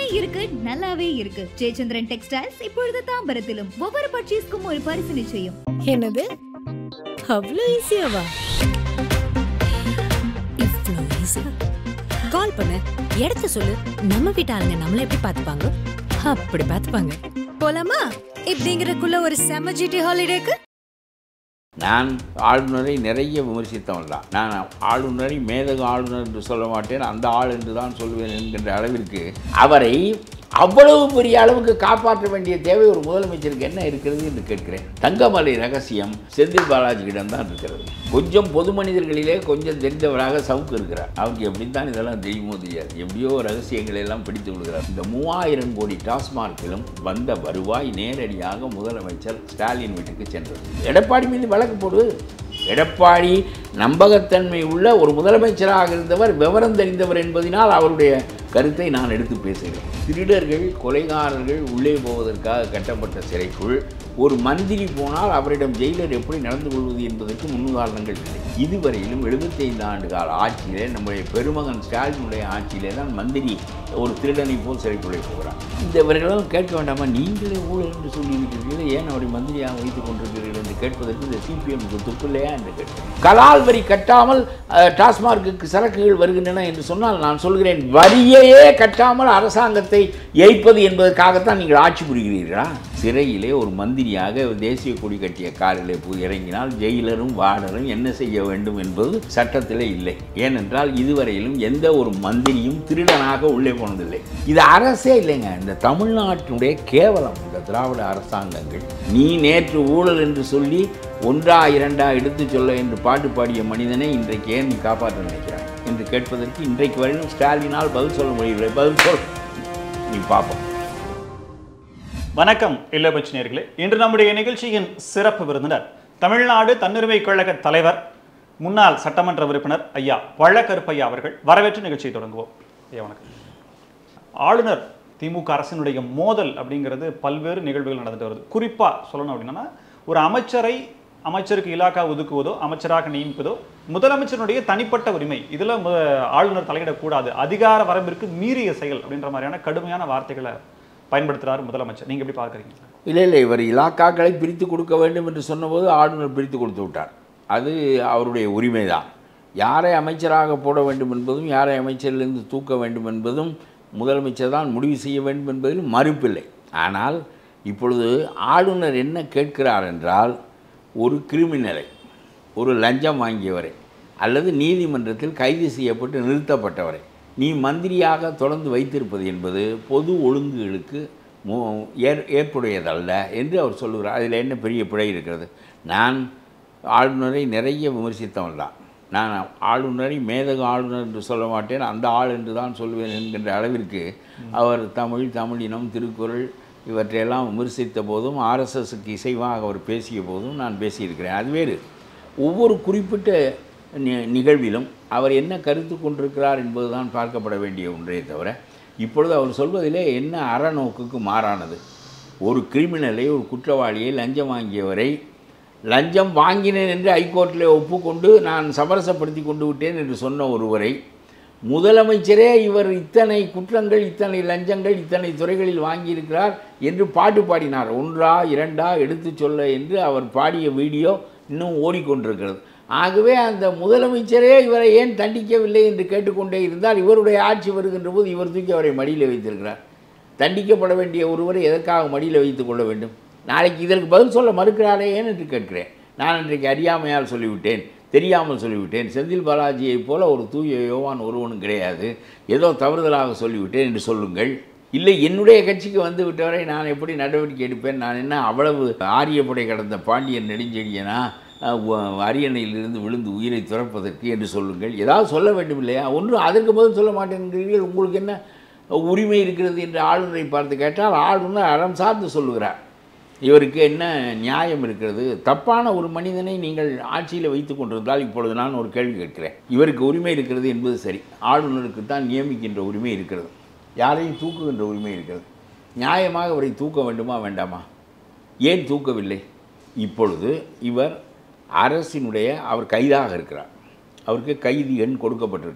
இருக்கு நல்லாவே இருக்கு ஜெயச்சந்திரன் டெக்ஸ்டைல்ஸ் இப்பொழுது தாம்பரத்திலும் ஒவ்வொரு பர்ச்சேஸ்க்கும் ஒரு பரிசு நிச்சயம் என்னது அவ்வளோ ஈஸியாவா இவ்வளோ ஈஸியா கால் பண்ணு இடத்த சொல்லு நம்ம வீட்டு ஆளுங்க நம்மள எப்படி பார்த்துப்பாங்க அப்படி பார்த்துப்பாங்க போலாமா இப்படிங்கிறதுக்குள்ள ஒரு செம ஜிடி ஹாலிடேக்கு நான் ஆளுநரை நிறைய விமர்சித்தவன் தான் நான் ஆளுநரை மேதக ஆளுநர் என்று சொல்ல மாட்டேன் அந்த ஆள் என்று தான் சொல்வேன் என்கின்ற அளவிற்கு அவரை அவ்வளவு பெரிய அளவுக்கு காப்பாற்ற வேண்டிய தேவை ஒரு முதலமைச்சருக்கு என்ன இருக்கிறது என்று கேட்கிறேன் தங்கமலை ரகசியம் செந்தில் பாலாஜியிடம் தான் இருக்கிறது கொஞ்சம் பொது மனிதர்களிலே கொஞ்சம் தெரிந்தவராக சவுக்கு இருக்கிறார் அவருக்கு எப்படித்தான் இதெல்லாம் தெரியுமோ தெரியாது எப்படியோ ரகசியங்களை எல்லாம் பிடித்து விடுகிறார் இந்த மூவாயிரம் கோடி டாஸ்மார்க்கிலும் வந்த வருவாய் நேரடியாக முதலமைச்சர் ஸ்டாலின் வீட்டுக்கு சென்றது எடப்பாடி மீது வழக்கு போடு எடப்பாடி நம்பகத்தன்மை உள்ள ஒரு முதலமைச்சராக இருந்தவர் விவரம் தெரிந்தவர் என்பதனால் அவருடைய கருத்தை நான் எடுத்து பேசுகிறேன் திருடர்கள் கொலைகாரர்கள் உள்ளே போவதற்காக கட்டப்பட்ட சிறைக்குள் ஒரு மந்திரி போனால் அவரிடம் ஜெயிலர் எப்படி நடந்து கொள்வது என்பதற்கு முன்னுதாரணங்கள் இல்லை இதுவரையிலும் 75 ஆண்டு கால ஆட்சியிலே நம்முடைய பெருமகன் ஸ்டாலினுடைய ஆட்சியிலே தான் மந்திரி ஒரு திருடனை போல் சிறைக்குள்ளே போகிறார் இந்த இவர்களெல்லாம் கேட்க வேண்டாமா நீங்களே ஊழல் என்று சொல்லியிருக்கிறீர்கள் ஏன் அவரை மந்திரியாக வைத்துக் கொண்டிருக்கிறீர்கள் என்று கேட்பதற்கு இந்த சிபிஎம்க்கு துப்பில்லையா என்று கேட்கிறேன் கலால் வரி கட்டாமல் அஹ், டாஸ்மார்க்குக்கு சரக்குகள் வருகின்றன என்று சொன்னால் நான் சொல்கிறேன் வரியையே கட்டாமல் அரசாங்கத்தை ஏய்ப்பது என்பதற்காகத்தான் நீங்கள் ஆட்சி புரிகிறீர்களா சிறையிலே ஒரு மந்திரியாக தேசிய கொடி கட்டிய காரிலே போய் இறங்கினால் ஜெயிலரும் வார்டரும் என்ன செய்ய வேண்டும் என்பது சட்டத்திலே இல்லை ஏனென்றால் இதுவரையிலும் எந்த ஒரு மந்திரியும் திருடனாக உள்ளே போனதில்லை இது அரசே இல்லைங்க இந்த தமிழ்நாட்டினுடைய கேவலம் இந்த திராவிட அரசாங்கங்கள் நீ நேற்று ஊழல் என்று சொல்லி ஒன்றா இரண்டா எடுத்துச் சொல்ல என்று பாட்டு பாடிய மனிதனை இன்றைக்கு ஏன் நீ காப்பாற்ற நினைக்கிறாய் என்று கேட்பதற்கு இன்றைக்கு வரையிலும் ஸ்டாலினால் பதில் சொல்ல முடியவில்லை பதில் சொல் நீ பார்ப்போம் வணக்கம் இல்லபட்ச நேர்களே இன்று நம்முடைய நிகழ்ச்சியின் சிறப்பு விருந்தினர் தமிழ்நாடு தன்னுரிமை கழக தலைவர் முன்னாள் சட்டமன்ற உறுப்பினர் ஐயா பழக்கருப்பையா அவர்கள் வரவேற்று நிகழ்ச்சியை தொடங்குவோம் ஐயா வணக்கம் ஆளுநர் திமுக அரசினுடைய மோதல் அப்படிங்கிறது பல்வேறு நிகழ்வுகள் நடந்துட்டு வருது குறிப்பா சொல்லணும் அப்படின்னா ஒரு அமைச்சரை அமைச்சருக்கு இலாக்கா ஒதுக்குவதோ அமைச்சராக நியமிப்பதோ முதலமைச்சருடைய தனிப்பட்ட உரிமை இதுல மு- ஆளுநர் தலையிடக்கூடாது அதிகார வரம்பிற்கு மீறிய செயல் அப்படின்ற மாதிரியான கடுமையான வார்த்தைகளை பயன்படுத்துறாரு முதலமைச்சர் நீங்க எப்படி பார்க்கறீங்க இல்லை இல்லை இவர் இலாக்காக்களை பிரித்து கொடுக்க வேண்டும் என்று சொன்னபோது ஆளுநர் பிரித்து கொடுத்து விட்டார் அது அவருடைய உரிமை தான் யாரை அமைச்சராக போட வேண்டும் என்பதும் யாரை அமைச்சரிலிருந்து தூக்க வேண்டும் என்பதும் முதலமைச்சர் தான் முடிவு செய்ய வேண்டும் என்பதில் மறுப்பில்லை ஆனால் இப்பொழுது ஆளுநர் என்ன கேட்கிறார் என்றால் ஒரு கிரிமினலை ஒரு லஞ்சம் வாங்கியவரை அல்லது நீதிமன்றத்தில் கைது செய்யப்பட்டு நிறுத்தப்பட்டவரை நீ மந்திரியாக தொடர்ந்து வைத்திருப்பது என்பது பொது ஒழுங்குகளுக்கு மு ஏற் ஏற்புடையதல்ல என்று அவர் சொல்லுகிறார் அதில் என்ன பெரிய பிழை இருக்கிறது நான் ஆளுநரை நிறைய விமர்சித்தவன் தான் நான் ஆளுநரை மேதக ஆளுநர் என்று சொல்ல மாட்டேன் அந்த ஆள் என்று தான் சொல்வேன் என்கின்ற அளவிற்கு அவர் தமிழ் தமிழினம் திருக்குறள் இவற்றையெல்லாம் விமர்சித்த போதும் ஆர்எஸ்எஸ்க்கு இசைவாக அவர் பேசிய போதும் நான் பேசியிருக்கிறேன் அது வேறு ஒவ்வொரு குறிப்பிட்ட நி- நிகழ்விலும் அவர் என்ன கருத்து கொண்டிருக்கிறார் என்பதுதான் பார்க்கப்பட வேண்டிய ஒன்றே தவிர இப்பொழுது அவர் சொல்வதிலே என்ன அறநோக்குக்கு மாறானது ஒரு கிரிமினலை ஒரு குற்றவாளியை லஞ்சம் வாங்கியவரை லஞ்சம் வாங்கினேன் என்று ஹைகோர்ட்டில் ஒப்புக்கொண்டு நான் சமரசப்படுத்தி கொண்டு விட்டேன் என்று சொன்ன ஒருவரை முதலமைச்சரே இவர் இத்தனை குற்றங்கள் இத்தனை லஞ்சங்கள் இத்தனை துறைகளில் வாங்கியிருக்கிறார் என்று பாட்டு பாடினார் ஒன்றா இரண்டா எடுத்துச் சொல்ல என்று அவர் பாடிய வீடியோ இன்னும் ஓடிக்கொண்டிருக்கிறது ஆகவே அந்த முதலமைச்சரே இவரை ஏன் தண்டிக்கவில்லை என்று கேட்டுக்கொண்டே இருந்தால் இவருடைய ஆட்சி வருகின்ற போது இவர் தூக்கி அவரை மடியில் வைத்திருக்கிறார் தண்டிக்கப்பட வேண்டிய ஒருவரை எதற்காக மடியில் வைத்துக் கொள்ள வேண்டும் நாளைக்கு இதற்கு பதில் சொல்ல மறுக்கிறாரே ஏன் என்று கேட்கிறேன் நான் இன்றைக்கு அறியாமையால் சொல்லிவிட்டேன் தெரியாமல் சொல்லிவிட்டேன் செந்தில் பாலாஜியைப் போல ஒரு தூய யோவான் ஒருவனும் கிடையாது ஏதோ தவறுதலாக சொல்லிவிட்டேன் என்று சொல்லுங்கள் இல்லை என்னுடைய கட்சிக்கு வந்து விட்டவரை நான் எப்படி நடவடிக்கை எடுப்பேன் நான் என்ன அவ்வளவு ஆரியப்படை கடந்த பாண்டியன் நெடுஞ்செழியனா அஹ், உ- அரியணையிலிருந்து விழுந்து உயிரை துறப்பதற்கு என்று சொல்லுங்கள் ஏதாவது சொல்ல வேண்டும் இல்லையா ஒன்று அதற்கு பதில் சொல்ல மாட்டேங்கிறீர்கள் உங்களுக்கு என்ன உரிமை இருக்கிறது என்று ஆளுநரை பார்த்து கேட்டால் ஆளுநர் அறம் சார்ந்து சொல்லுகிறார் இவருக்கு என்ன நியாயம் இருக்கிறது தப்பான ஒரு மனிதனை நீங்கள் ஆட்சியில் வைத்து கொண்டிருந்தால் இப்பொழுது நான் ஒரு கேள்வி கேட்கிறேன் இவருக்கு உரிமை இருக்கிறது என்பது சரி ஆளுநருக்கு தான் நியமிக்கின்ற உரிமை இருக்கிறது யாரையும் தூக்குகின்ற உரிமை இருக்கிறது நியாயமாக அவரை தூக்க வேண்டுமா வேண்டாமா ஏன் தூக்கவில்லை இப்பொழுது இவர் அரசினுடைய அவர் கைதாக இருக்கிறார் அவருக்கு கைது எண் கொடுக்கப்பட்டிருக்கிறது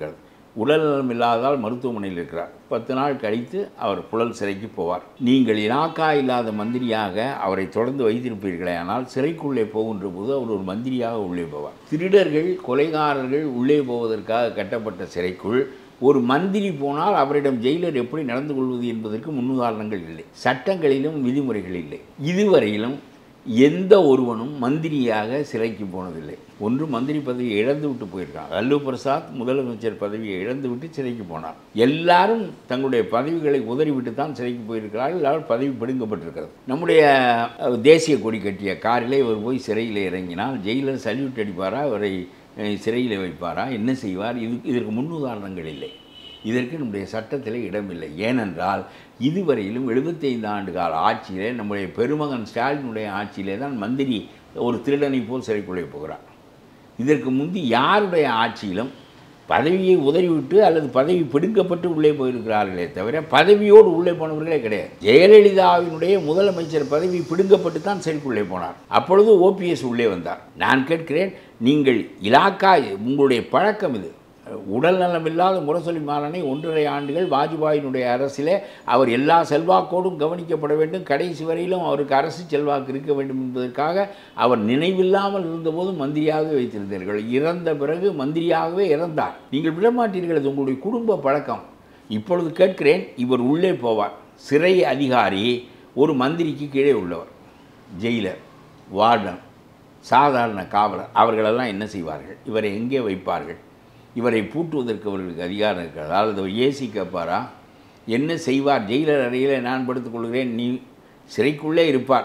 உடல்நலம் இல்லாததால் மருத்துவமனையில் இருக்கிறார் பத்து நாள் கழித்து அவர் புழல் சிறைக்கு போவார் நீங்கள் இலாக்கா இல்லாத மந்திரியாக அவரை தொடர்ந்து வைத்திருப்பீர்களே ஆனால் சிறைக்குள்ளே போகின்ற போது அவர் ஒரு மந்திரியாக உள்ளே போவார் திருடர்கள் கொலைகாரர்கள் உள்ளே போவதற்காக கட்டப்பட்ட சிறைக்குள் ஒரு மந்திரி போனால் அவரிடம் ஜெயிலர் எப்படி நடந்து கொள்வது என்பதற்கு முன்னுதாரணங்கள் இல்லை சட்டங்களிலும் விதிமுறைகள் இல்லை இதுவரையிலும் எந்த ஒருவனும் மந்திரியாக சிறைக்கு போனதில்லை ஒன்று மந்திரி பதவியை இழந்து விட்டு போயிருக்கான் லல்லு பிரசாத் முதலமைச்சர் பதவியை இழந்து விட்டு சிறைக்கு போனார் எல்லாரும் தங்களுடைய பதவிகளை உதறிவிட்டு தான் சிறைக்கு போயிருக்கிறார்கள் எல்லாரும் பதவி பிடுங்கப்பட்டிருக்கிறது நம்முடைய அஹ், தேசிய கொடி கட்டிய காரிலே இவர் போய் சிறையில் இறங்கினால் ஜெயிலர் சல்யூட் அடிப்பாரா அவரை அஹ், சிறையில் வைப்பாரா என்ன செய்வார் இது இதற்கு முன்னுதாரணங்கள் இல்லை இதற்கு நம்முடைய சட்டத்தில் இடமில்லை ஏனென்றால் இதுவரையிலும் 75 ஆண்டு கால ஆட்சியிலே நம்முடைய பெருமகன் ஸ்டாலினுடைய ஆட்சியிலே தான் மந்திரி ஒரு திருடனை போல் சிறைக்குள்ளே போகிறார் இதற்கு முந்தி யாருடைய ஆட்சியிலும் பதவியை உதறிவிட்டு அல்லது பதவி பிடுங்கப்பட்டு உள்ளே போயிருக்கிறார்களே தவிர பதவியோடு உள்ளே போனவர்களே கிடையாது ஜெயலலிதாவினுடைய முதலமைச்சர் பதவி பிடுங்கப்பட்டு தான் சிறைக்குள்ளே போனார் அப்பொழுது ஓபிஎஸ் உள்ளே வந்தார் நான் கேட்கிறேன் நீங்கள் இலாக்கா உங்களுடைய பழக்கம் இது உடல் நலமில்லாத முரசொலி மாறனை ஒன்றரை ஆண்டுகள் வாஜ்பாயினுடைய அரசிலே அவர் எல்லா செல்வாக்கோடும் கவனிக்கப்பட வேண்டும் கடைசி வரையிலும் அவருக்கு அரசு செல்வாக்கு இருக்க வேண்டும் என்பதற்காக அவர் நினைவில்லாமல் இருந்தபோது மந்திரியாகவே வைத்திருந்தீர்கள் இறந்த பிறகு மந்திரியாகவே இறந்தார் நீங்கள் விடமாட்டீர்கள் அது உங்களுடைய குடும்ப பழக்கம் இப்பொழுது கேட்கிறேன் இவர் உள்ளே போவார் சிறை அதிகாரி ஒரு மந்திரிக்கு கீழே உள்ளவர் ஜெயிலர் வார்டன் சாதாரண காவலர் அவர்களெல்லாம் என்ன செய்வார்கள் இவரை எங்கே வைப்பார்கள் இவரை பூட்டுவதற்கு அவர்களுக்கு அதிகாரம் இருக்கிறதா அல்லது ஏசி கேட்பாரா என்ன செய்வார் ஜெயிலர் அறையில் நான் படுத்துக் கொள்கிறேன் நீ சிறைக்குள்ளே இருப்பார்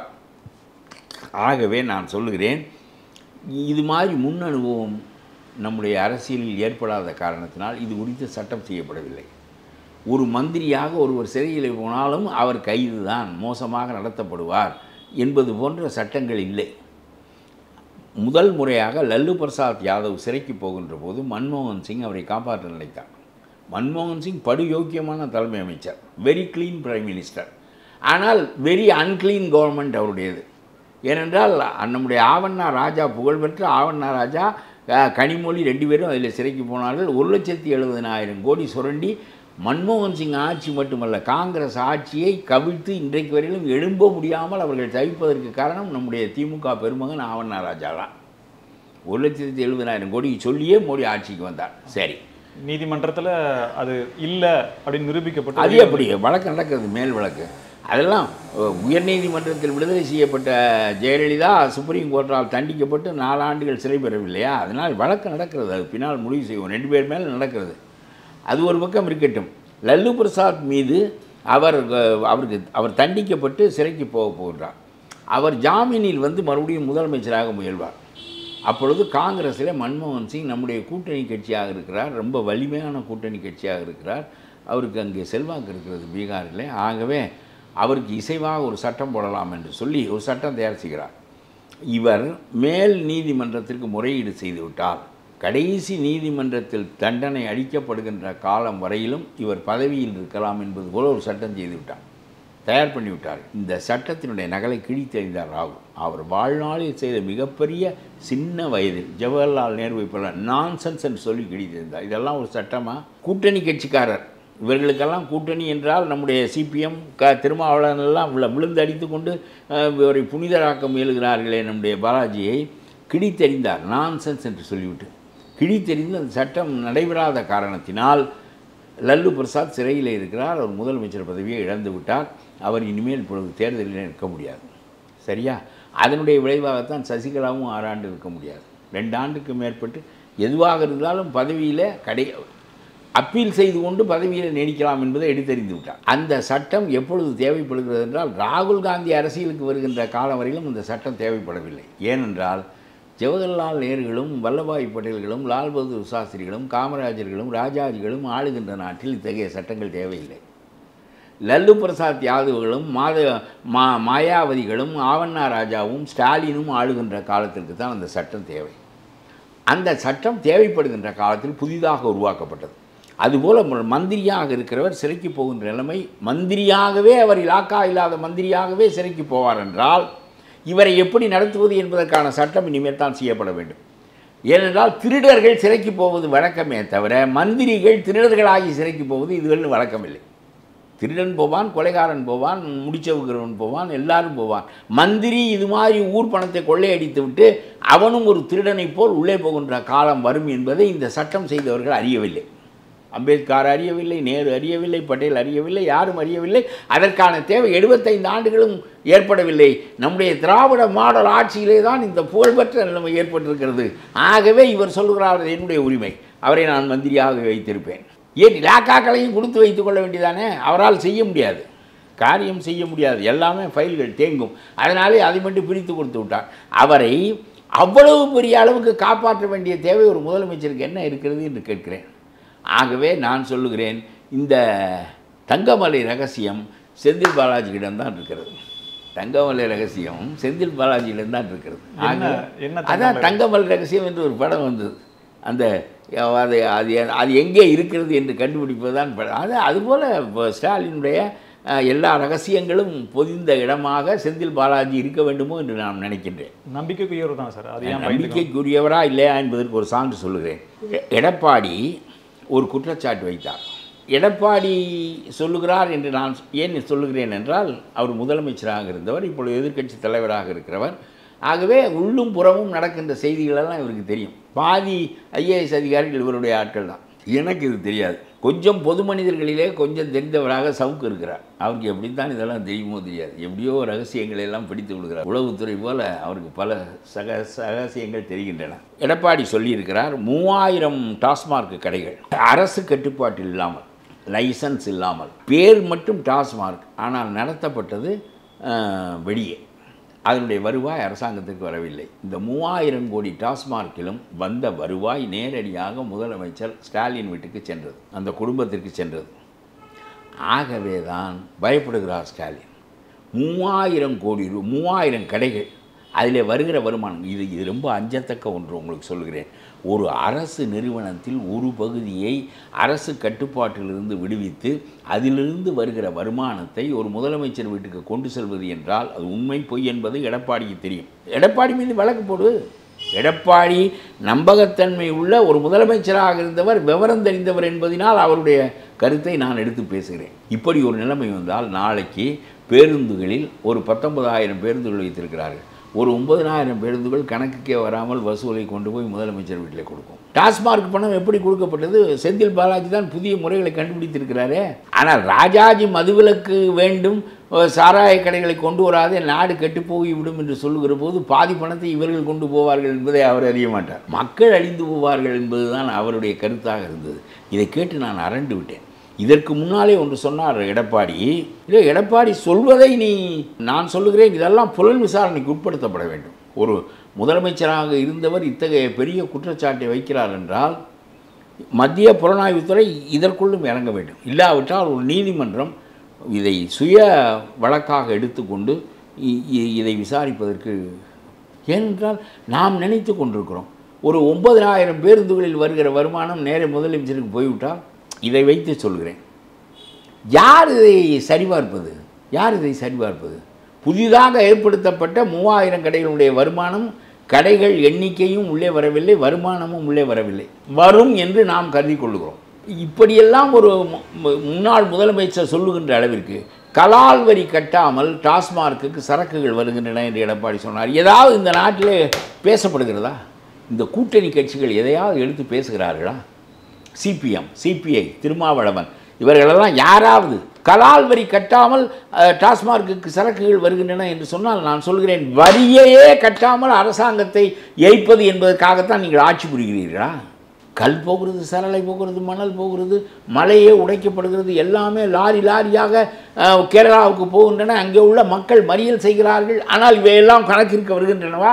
ஆகவே நான் சொல்லுகிறேன் இது மாதிரி முன் அனுபவம் நம்முடைய அரசியலில் ஏற்படாத காரணத்தினால் இது குறித்து சட்டம் செய்யப்படவில்லை ஒரு மந்திரியாக ஒருவர் சிறையில் போனாலும் அவர் கைது தான் மோசமாக நடத்தப்படுவார் என்பது போன்ற சட்டங்கள் இல்லை முதல் முறையாக லல்லு பிரசாத் யாதவ் சிறைக்கு போகின்ற போது மன்மோகன் சிங் அவரை காப்பாற்ற நினைத்தார் மன்மோகன் சிங் படு யோக்கியமான தலைமை அமைச்சர் வெரி க்ளீன் பிரைம் மினிஸ்டர் ஆனால் வெரி அன்க்ளீன் கவர்மெண்ட் அவருடையது ஏனென்றால் நம்முடைய ஆவண்ணா ராஜா புகழ்பெற்ற ஆவண்ணா ராஜா அஹ், கனிமொழி ரெண்டு பேரும் அதில் சிறைக்கு போனார்கள் ஒரு லட்சத்தி எழுபதினாயிரம் கோடி சுரண்டி மன்மோகன் சிங் ஆட்சி மட்டுமல்ல காங்கிரஸ் ஆட்சியை கவிழ்த்து இன்றைக்கு வரையிலும் எழும்ப முடியாமல் அவர்கள் தவிப்பதற்கு காரணம் நம்முடைய திமுக பெருமகன் ஆவண்ணா ராஜா தான் ஒரு லட்சத்தி எழுபதாயிரம் கோடி சொல்லியே மோடி ஆட்சிக்கு வந்தார் சரி நீதிமன்றத்துல அது இல்ல அப்படின்னு நிரூபிக்கப்பட்டு அது எப்படி வழக்கு நடக்கிறது மேல் வழக்கு அதெல்லாம் அஹ், உயர்நீதிமன்றத்தில் விடுதலை செய்யப்பட்ட ஜெயலலிதா சுப்ரீம் கோர்ட்டால் தண்டிக்கப்பட்டு நாலாண்டுகள் சிறை பெறவில்லையா அதனால் வழக்கு நடக்கிறது அது பின்னால் முடிவு செய்வோம் ரெண்டு பேர் மேலே நடக்கிறது அது ஒரு பக்கம் இருக்கட்டும் லல்லு பிரசாத் மீது அவர் அஹ், அவருக்கு அவர் தண்டிக்கப்பட்டு சிறைக்கு போக போகின்றார் அவர் ஜாமீனில் வந்து மறுபடியும் முதலமைச்சராக முயல்வார் அப்பொழுது காங்கிரஸில் மன்மோகன் சிங் நம்முடைய கூட்டணி கட்சியாக இருக்கிறார் ரொம்ப வலிமையான கூட்டணி கட்சியாக இருக்கிறார் அவருக்கு அங்கே செல்வாக்கு இருக்கிறது பீகாரில் ஆகவே அவருக்கு இசைவாக ஒரு சட்டம் போடலாம் என்று சொல்லி ஒரு சட்டம் தயார் செய்கிறார் இவர் மேல் நீதிமன்றத்திற்கு முறையீடு செய்துவிட்டால் கடைசி நீதிமன்றத்தில் தண்டனை அளிக்கப்படுகின்ற காலம் வரையிலும் இவர் பதவியில் இருக்கலாம் என்பது போல ஒரு சட்டம் செய்து விட்டார் தயார் பண்ணிவிட்டார் இந்த சட்டத்தினுடைய நகலை கிழித்தெறிந்தார் ராகுல் அவர் வாழ்நாளில் செய்த மிகப்பெரிய சின்ன வயதில் ஜவஹர்லால் நேருவை போல நான்சென்ஸ் என்று சொல்லி கிழித்தெறிந்தார் இதெல்லாம் ஒரு சட்டமா கூட்டணி கட்சிக்காரர் இவர்களுக்கெல்லாம் கூட்டணி என்றால் நம்முடைய சிபிஎம் க திருமாவளவன் எல்லாம் விழ விழுந்து அடித்து கொண்டு அஹ், இவரை புனிதராக்க முயலுகிறார்களே நம்முடைய பாலாஜியை கிழித்தெறிந்தார் நான்சென்ஸ் என்று சொல்லிவிட்டு கிழித்தெறிந்து அந்த சட்டம் நடைபெறாத காரணத்தினால் லல்லு பிரசாத் சிறையில் இருக்கிறார் அவர் முதலமைச்சர் பதவியை இழந்து விட்டார் அவர் இனிமேல் இப்பொழுது தேர்தலில் நிற்க முடியாது சரியா அதனுடைய விளைவாகத்தான் சசிகலாவும் ஆறாண்டு இருக்க முடியாது ரெண்டு ஆண்டுக்கு மேற்பட்டு எதுவாக இருந்தாலும் பதவியில் கடை அப்பீல் செய்து கொண்டு பதவியில் நீடிக்கலாம் என்பதை எடுத்தறிந்து விட்டார் அந்த சட்டம் எப்பொழுது தேவைப்படுகிறது என்றால் ராகுல் காந்தி அரசியலுக்கு வருகின்ற காலம் வரையிலும் இந்த சட்டம் தேவைப்படவில்லை ஏனென்றால் ஜவஹர்லால் நேருகளும் வல்லபாய் பட்டேல்களும் லால் பகதூர் சாஸ்திரிகளும் காமராஜர்களும் ராஜாஜிகளும் ஆளுகின்ற நாட்டில் இத்தகைய சட்டங்கள் தேவையில்லை லல்லு பிரசாத் யாதவ்களும் மாத மா மாயாவதிகளும் ஆவண்ணா ராஜாவும் ஸ்டாலினும் ஆளுகின்ற காலத்திற்கு தான் அந்த சட்டம் தேவை அந்த சட்டம் தேவைப்படுகின்ற காலத்தில் புதிதாக உருவாக்கப்பட்டது அதுபோல ம- மந்திரியாக இருக்கிறவர் சிறைக்கு போகின்ற நிலைமை மந்திரியாகவே அவர் இலாக்கா இல்லாத மந்திரியாகவே சிறைக்கு போவார் என்றால் இவரை எப்படி நடத்துவது என்பதற்கான சட்டம் இனிமேல் தான் செய்யப்பட வேண்டும் ஏனென்றால் திருடர்கள் சிறைக்கு போவது வழக்கமே தவிர மந்திரிகள் திருடர்களாகி சிறைக்கு போவது இதுவரை வழக்கமில்லை திருடன் போவான் கொலைகாரன் போவான் முடிச்சவுக்கிறவன் போவான் எல்லாரும் போவான் மந்திரி இது மாதிரி ஊர் பணத்தை கொள்ளையடித்து விட்டு அவனும் ஒரு திருடனைப் போல் உள்ளே போகின்ற காலம் வரும் என்பதை இந்த சட்டம் செய்தவர்கள் அறியவில்லை அம்பேத்கர் அறியவில்லை நேரு அறியவில்லை பட்டேல் அறியவில்லை யாரும் அறியவில்லை அதற்கான தேவை எழுபத்தைந்து ஆண்டுகளும் ஏற்படவில்லை நம்முடைய திராவிட மாடல் ஆட்சியிலே தான் இந்த புகழ்பெற்ற நிலைமை ஏற்பட்டிருக்கிறது ஆகவே இவர் சொல்கிறார் "அது என்னுடைய உரிமை அவரை நான் மந்திரியாக வைத்திருப்பேன் ஏன் இலாக்காக்களையும் கொடுத்து வைத்துக் கொள்ள வேண்டியதானே அவரால் செய்ய முடியாது காரியம் செய்ய முடியாது எல்லாமே ஃபைல்கள் தேங்கும் அதனாலே அதை மட்டும் பிரித்து கொடுத்து விட்டார் அவரை அவ்வளவு பெரிய அளவுக்கு காப்பாற்ற வேண்டிய தேவை ஒரு முதலமைச்சருக்கு என்ன இருக்கிறது என்று கேட்கிறேன் ஆகவே நான் சொல்லுகிறேன் இந்த தங்கமலை ரகசியம் செந்தில் பாலாஜியிடம் தான் இருக்கிறது தங்கமலை ரகசியம் செந்தில் பாலாஜியிடம் தான் இருக்கிறது என்ன- ஆக- என்ன அதான் தங்கமலை? தங்கமலை ரகசியம் என்று ஒரு படம் வந்தது அந்த அது அது அது எங்கே இருக்கிறது என்று கண்டுபிடிப்பது தான் படம் அது அதுபோல் இப்போ ஸ்டாலினுடைய அஹ், எல்லா ரகசியங்களும் பொதிந்த இடமாக செந்தில் பாலாஜி இருக்க வேண்டுமோ என்று நான் நினைக்கின்றேன் நம்பிக்கைக்குரியவர் தான் சார் அது ஏன் பயந்துக்கணும்? நம்பிக்கைக்குரியவரா இல்லையா என்பதற்கு ஒரு சான்று சொல்லுகிறேன் எ- எடப்பாடி ஒரு குற்றச்சாட்டு வைத்தார் எடப்பாடி சொல்லுகிறார் என்று நான் ஏன் சொல்லுகிறேன் என்றால் அவர் முதலமைச்சராக இருந்தவர் இப்பொழுது எதிர்க்கட்சி தலைவராக இருக்கிறவர் ஆகவே உள்ளும் புறமும் நடக்கின்ற செய்திகளெல்லாம் இவருக்கு தெரியும் பாதி ஐஏஎஸ் அதிகாரிகள் இவருடைய ஆட்கள் தான் எனக்கு இது தெரியாது கொஞ்சம் பொது மனிதர்களிலே கொஞ்சம் தெரிந்தவராக சவுக்கு இருக்கிறார் அவருக்கு எப்படித்தான் இதெல்லாம் தெரியுமோ தெரியாது எப்படியோ ரகசியங்களை எல்லாம் பிடித்து விடுகிறார் உளவுத்துறை போல அவருக்கு பல சக ரகசியங்கள் தெரிகின்றன எடப்பாடி சொல்லியிருக்கிறார் மூவாயிரம் டாஸ்மார்க் கடைகள் அரசு கட்டுப்பாட்டில் இல்லாமல் லைசன்ஸ் இல்லாமல் பேர் மட்டும் டாஸ்மார்க் ஆனால் நடத்தப்பட்டது அஹ், வெளியே அதனுடைய வருவாய் அரசாங்கத்துக்கு வரவில்லை இந்த மூவாயிரம் கோடி டாஸ்மார்க்கிலும் வந்த வருவாய் நேரடியாக முதலமைச்சர் ஸ்டாலின் வீட்டுக்கு சென்றது அந்த குடும்பத்திற்கு சென்றது ஆகவே தான் பயப்படுகிறார் ஸ்டாலின் மூவாயிரம் கோடி ரூ மூவாயிரம் கடைகள் அதில் வருகிற வருமானம் இது இது ரொம்ப அஞ்சத்தக்க ஒன்று உங்களுக்கு சொல்கிறேன் ஒரு அரசு நிறுவனத்தில் ஒரு பகுதியை அரசு கட்டுப்பாட்டிலிருந்து விடுவித்து அதிலிருந்து வருகிற வருமானத்தை ஒரு முதலமைச்சர் வீட்டுக்கு கொண்டு செல்வது என்றால் அது உண்மை பொய் என்பது எடப்பாடிக்கு தெரியும் எடப்பாடி மீது வழக்கு போடு எடப்பாடி நம்பகத்தன்மை உள்ள ஒரு முதலமைச்சராக இருந்தவர் விவரம் தெரிந்தவர் என்பதினால் அவருடைய கருத்தை நான் எடுத்து பேசுகிறேன் இப்படி ஒரு நிலைமை வந்தால் நாளைக்கு பேருந்துகளில் ஒரு பத்தொன்பதாயிரம் பேருந்துகள் வைத்திருக்கிறார்கள் ஒரு ஒன்பதினாயிரம் பேருந்துகள் கணக்குக்கே வராமல் வசூலை கொண்டு போய் முதலமைச்சர் வீட்டில் கொடுக்கும் டாஸ்மார்க் பணம் எப்படி கொடுக்கப்பட்டது செந்தில் பாலாஜி தான் புதிய முறைகளை கண்டுபிடித்திருக்கிறாரே ஆனால் ராஜாஜி மதுவிலக்கு வேண்டும் அஹ், சாராய கடைகளை கொண்டு வராதே நாடு கெட்டுப்போய் விடும் என்று சொல்லுகிற போது பாதி பணத்தை இவர்கள் கொண்டு போவார்கள் என்பதை அவர் அறிய மாட்டார் மக்கள் அழிந்து போவார்கள் என்பதுதான் அவருடைய கருத்தாக இருந்தது இதை கேட்டு நான் அரண்டு விட்டேன் இதற்கு முன்னாலே ஒன்று சொன்னார் எடப்பாடி இல்லை எடப்பாடி சொல்வதை நீ நான் சொல்லுகிறேன் இதெல்லாம் புலன் விசாரணைக்கு உட்படுத்தப்பட வேண்டும் ஒரு முதலமைச்சராக இருந்தவர் இத்தகைய பெரிய குற்றச்சாட்டை வைக்கிறார் என்றால் மத்திய புலனாய்வுத்துறை இதற்குள்ளும் இறங்க வேண்டும் இல்லாவிட்டால் ஒரு நீதிமன்றம் இதை சுய வழக்காக எடுத்துக்கொண்டு இ- இ- இதை விசாரிப்பதற்கு ஏனென்றால் நாம் நினைத்து கொண்டிருக்கிறோம் ஒரு ஒன்பதாயிரம் பேருந்துகளில் வருகிற வருமானம் நேரே முதலமைச்சருக்கு போய்விட்டால் இதை வைத்து சொல்கிறேன் யார் இதை சரிபார்ப்பது யார் இதை சரிபார்ப்பது புதிதாக ஏற்படுத்தப்பட்ட மூவாயிரம் கடைகளுடைய வருமானம் கடைகள் எண்ணிக்கையும் உள்ளே வரவில்லை வருமானமும் உள்ளே வரவில்லை வரும் என்று நாம் கருதி கொள்ளுகிறோம் இப்படியெல்லாம் ஒரு மு- மு- முன்னாள் முதலமைச்சர் சொல்லுகின்ற அளவிற்கு கலால் வரி கட்டாமல் டாஸ்மார்க்குக்கு சரக்குகள் வருகின்றன என்று எடப்பாடி சொன்னார் ஏதாவது இந்த நாட்டிலே பேசப்படுகிறதா இந்த கூட்டணி கட்சிகள் எதையாவது எடுத்து பேசுகிறார்களா சிபிஎம் சிபிஐ திருமாவளவன் இவர்களெல்லாம் யாராவது கலால் வரி கட்டாமல் அஹ், டாஸ்மார்க்குக்கு சரக்குகள் வருகின்றன என்று சொன்னால் நான் சொல்கிறேன் வரியையே கட்டாமல் அரசாங்கத்தை ஏய்ப்பது என்பதற்காகத்தான் நீங்கள் ஆட்சி புரிகிறீர்களா கல் போகிறது சரளை போகிறது மணல் போகிறது மலையே உடைக்கப்படுகிறது எல்லாமே லாரி லாரியாக அஹ், கேரளாவுக்கு போகின்றன அங்கே உள்ள மக்கள் மறியல் செய்கிறார்கள் ஆனால் இவையெல்லாம் கணக்கிற்கு வருகின்றனவா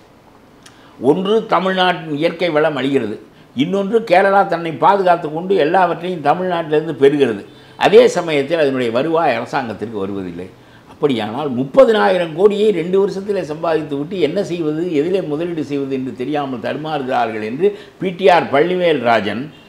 ஒன்று தமிழ்நாட்டின் இயற்கை வளம் அழிகிறது இன்னொன்று கேரளா தன்னை பாதுகாத்து கொண்டு எல்லாவற்றையும் தமிழ்நாட்டிலிருந்து பெறுகிறது அதே சமயத்தில் அதனுடைய வருவாய் அரசாங்கத்திற்கு வருவதில்லை அப்படியானால் முப்பதினாயிரம் கோடியை ரெண்டு வருஷத்தில் சம்பாதித்து விட்டு என்ன செய்வது எதிலே முதலீடு செய்வது என்று தெரியாமல் தடுமாறுகிறார்கள் என்று பிடிஆர் பள்ளிவேல் ராஜன்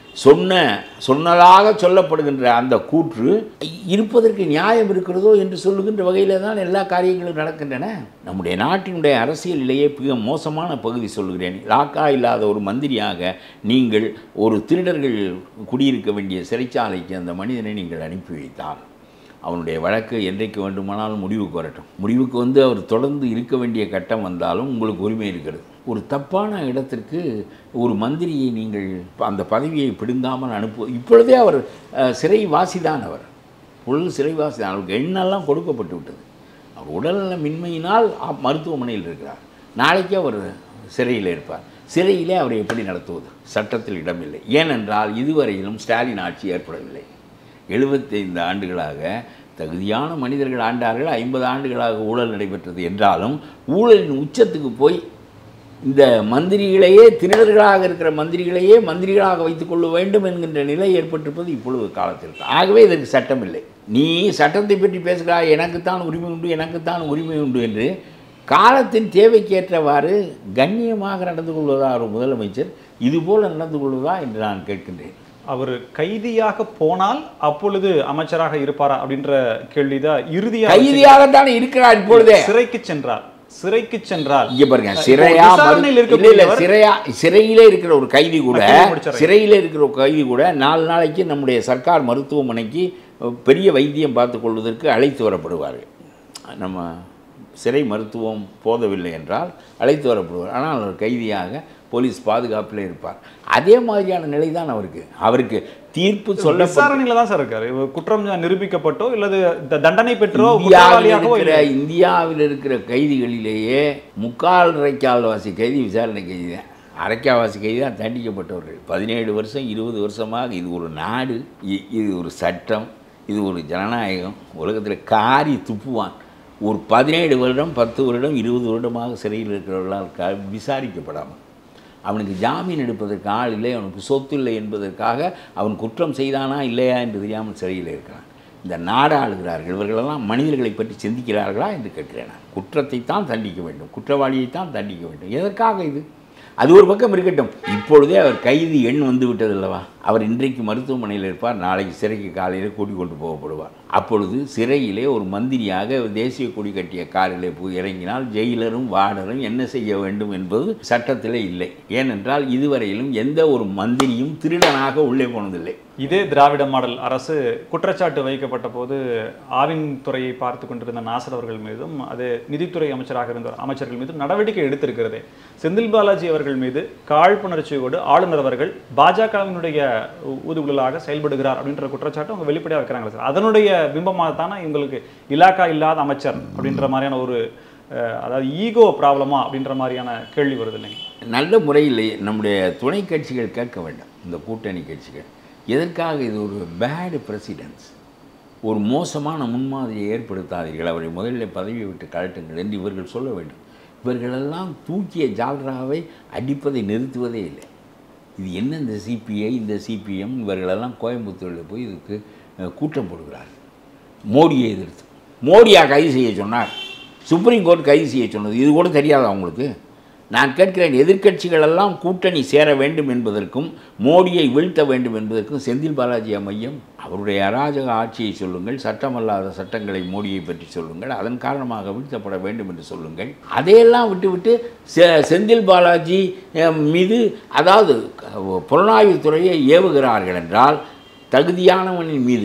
சொன்ன சொன்னதாக சொல்லப்படுகின்ற அந்த கூற்று இருப்பதற்கு நியாயம் இருக்கிறதோ என்று சொல்லுகின்ற வகையில் தான் எல்லா காரியங்களும் நடக்கின்றன நம்முடைய நாட்டினுடைய அரசியலிலேயே மிக மோசமான பகுதி சொல்லுகிறேன் லாக்கா இல்லாத ஒரு மந்திரியாக நீங்கள் ஒரு திருடர்கள் குடியிருக்க வேண்டிய சிறைச்சாலைக்கு அந்த மனிதனை நீங்கள் அனுப்பி வைத்தால் அவனுடைய வழக்கு என்றைக்கு வேண்டுமானாலும் முடிவுக்கு வரட்டும் முடிவுக்கு வந்து அவர் தொடர்ந்து இருக்க வேண்டிய கட்டம் வந்தாலும் உங்களுக்கு உரிமை இருக்கிறது ஒரு தப்பான இடத்திற்கு ஒரு மந்திரியை நீங்கள் அந்த பதவியை பிடுங்காமல் அனுப்பு இப்பொழுதே அவர் அஹ், சிறைவாசிதான் அவர் பொழுது சிறைவாசி தான் அவருக்கு எண்ணெல்லாம் கொடுக்கப்பட்டு விட்டது அவர் உடல்நல மின்மையினால் அ- மருத்துவமனையில் இருக்கிறார் நாளைக்கு அவர் சிறையில் இருப்பார் சிறையிலே அவரை எப்படி நடத்துவது சட்டத்தில் இடமில்லை ஏனென்றால் இதுவரையிலும் ஸ்டாலின் ஆட்சி ஏற்படவில்லை எழுபத்தைந்து ஆண்டுகளாக தகுதியான மனிதர்கள் ஆண்டார்கள் ஐம்பது ஆண்டுகளாக ஊழல் நடைபெற்றது என்றாலும் ஊழலின் உச்சத்துக்கு போய் இந்த மந்திரிகளையே திருடர்களாக இருக்கிற மந்திரிகளையே மந்திரிகளாக வைத்துக் கொள்ள வேண்டும் என்கின்ற நிலை ஏற்பட்டிருப்பது இப்பொழுது காலத்திற்கு ஆகவே இதற்கு சட்டம் இல்லை நீ சட்டத்தை பற்றி பேசுகிறாய் எனக்குத்தான் உரிமை உண்டு எனக்குத்தான் உரிமை உண்டு என்று காலத்தின் தேவைக்கேற்றவாறு கண்ணியமாக நடந்து கொள்வதா ஒரு முதலமைச்சர் இதுபோல நடந்து கொள்வதா என்று நான் கேட்கின்றேன் அவர் கைதியாக போனால் அப்பொழுது அமைச்சராக இருப்பாரா அப்படின்ற கேள்விதான் இறுதியாக கைதியாகத்தானே இருக்கிறார் இப்பொழுதே சிறைக்கு சென்றார் சிறைக்கு சென்றால் இங்க பாருங்க இப்போ சிறையா மறு- விசாரணையில் இல்ல இல்ல இருக்கக்கூடியவர் சிறையா சிறையிலே இருக்கிற ஒரு கைதி கூட நான் கேள்வி முடிச்சிடுறேன். சிறையிலே இருக்கிற ஒரு கைதி கூட நாலு நாளைக்கு நம்முடைய சர்க்கார் மருத்துவமனைக்கு அஹ், பெரிய வைத்தியம் பார்த்து கொள்வதற்கு அழைத்து வரப்படுவார்கள் நம்ம சிறை மருத்துவம் போதவில்லை என்றால் அழைத்து வரப்படுவார் ஆனால் அவர் கைதியாக போலீஸ் பாதுகாப்பில் இருப்பார் அதே மாதிரியான நிலை தான் அவருக்கு அவருக்கு தீர்ப்பு சொல்ல விசாரணையில தான் சார் இருக்காரு இவர் குற்றம் நிரூபிக்கப்பட்டோ இல்லது த- தண்டனை பெற்றோ இந்தியாவில் குற்றவாளியாகவோ இருக்கிற இல்லை. இந்தியாவில் இருக்கிற கைதிகளிலேயே முக்கால் அரைக்கால்வாசி கைதி விசாரணை கைதி தான் அரைக்கால்வாசி கைதி தான் தண்டிக்கப்பட்டவர்கள் பதினேழு வருஷம் இருபது வருஷமாக இது ஒரு நாடு இ- இது ஒரு சட்டம் இது ஒரு ஜனநாயகம் உலகத்தில் காரி துப்புவான் ஒரு பதினேழு வருடம் பத்து வருடம் இருபது வருடமாக சிறையில் இருக்கிறவர்களால் க விசாரிக்கப்படாமல் அவனுக்கு ஜாமீன் எடுப்பதற்கு ஆள் இல்லை அவனுக்கு சொத்து இல்லை என்பதற்காக அவன் குற்றம் செய்தானா இல்லையா என்று தெரியாமல் சிறையில் இருக்கிறான் இந்த நாடு ஆளுகிறார்கள் இவர்களெல்லாம் மனிதர்களை பற்றி சிந்திக்கிறார்களா என்று கேட்கிறேன் நான் குற்றத்தை தான் தண்டிக்க வேண்டும் குற்றவாளியை தான் தண்டிக்க வேண்டும் எதற்காக இது அது ஒரு பக்கம் இருக்கட்டும் இப்பொழுதே அவர் கைது எண் வந்து விட்டது அல்லவா அவர் இன்றைக்கு மருத்துவமனையில் இருப்பார் நாளைக்கு சிறைக்கு காலையில் கூட்டிக் கொண்டு போகப்படுவார் அப்பொழுது சிறையிலே ஒரு மந்திரியாக தேசிய கொடி கட்டிய காரிலே போய் இறங்கினால் ஜெயிலரும் வார்டரும் என்ன செய்ய வேண்டும் என்பது சட்டத்திலே இல்லை ஏனென்றால் இதுவரையிலும் எந்த ஒரு மந்திரியும் திருடனாக உள்ளே போனதில்லை இதே திராவிட மாடல் அரசு குற்றச்சாட்டு வைக்கப்பட்ட போது ஆவின் துறையை பார்த்து கொண்டிருந்த நாசர் அவர்கள் மீதும் அது நிதித்துறை அமைச்சராக இருந்த அமைச்சர்கள் மீதும் நடவடிக்கை எடுத்திருக்கிறது செந்தில் பாலாஜி அவர்கள் மீது காழ்ப்புணர்ச்சியோடு ஆளுநர் அவர்கள் பாஜகவினுடைய ஊதுகுழலாக செயல்படுகிறார் அப்படின்ற குற்றச்சாட்டு அவங்க வெளிப்படையாக வைக்கிறாங்க சார் அதனுடைய பிம்பமாக தானே இவங்களுக்கு இலாக்கா இல்லாத அமைச்சர் அப்படின்ற மாதிரியான ஒரு அஹ், அதாவது ஈகோ ப்ராப்ளமா அப்படின்ற மாதிரியான கேள்வி வருது இல்லைங்க நல்ல முறையில் நம்முடைய துணை கட்சிகள் கேட்க வேண்டும் இந்த கூட்டணி கட்சிகள் எதற்காக இது ஒரு பேடு பிரசிடென்ஸ் ஒரு மோசமான முன்மாதிரியை ஏற்படுத்தாதீர்கள் அவரை முதலில் பதவியை விட்டு கழட்டுங்கள் என்று இவர்கள் சொல்ல வேண்டும் இவர்களெல்லாம் தூக்கிய ஜால்ராவை அடிப்பதை நிறுத்துவதே இல்லை இது என்ன இந்த சிபிஐ இந்த சிபிஎம் இவர்களெல்லாம் கோயம்புத்தூரில் போய் இதுக்கு அஹ், கூட்டம் போடுகிறார்கள் மோடியை எதிர்த்து மோடியா கைது செய்ய சொன்னார் சுப்ரீம் கோர்ட் கைது செய்ய சொன்னது இது கூட தெரியாதா அவங்களுக்கு நான் கேட்கிறேன் எதிர்க்கட்சிகள் எல்லாம் கூட்டணி சேர வேண்டும் என்பதற்கும் மோடியை வீழ்த்த வேண்டும் என்பதற்கும் செந்தில் பாலாஜி மையம் அவருடைய அராஜக ஆட்சியை சொல்லுங்கள் சட்டமல்லாத சட்டங்களை மோடியை பற்றி சொல்லுங்கள் அதன் காரணமாக வீழ்த்தப்பட வேண்டும் என்று சொல்லுங்கள் அதையெல்லாம் விட்டுவிட்டு செ- செந்தில் பாலாஜி அஹ், மீது அதாவது க- புலனாய்வுத் துறையை ஏவுகிறார்கள் என்றால் தகுதியானவனின் மீது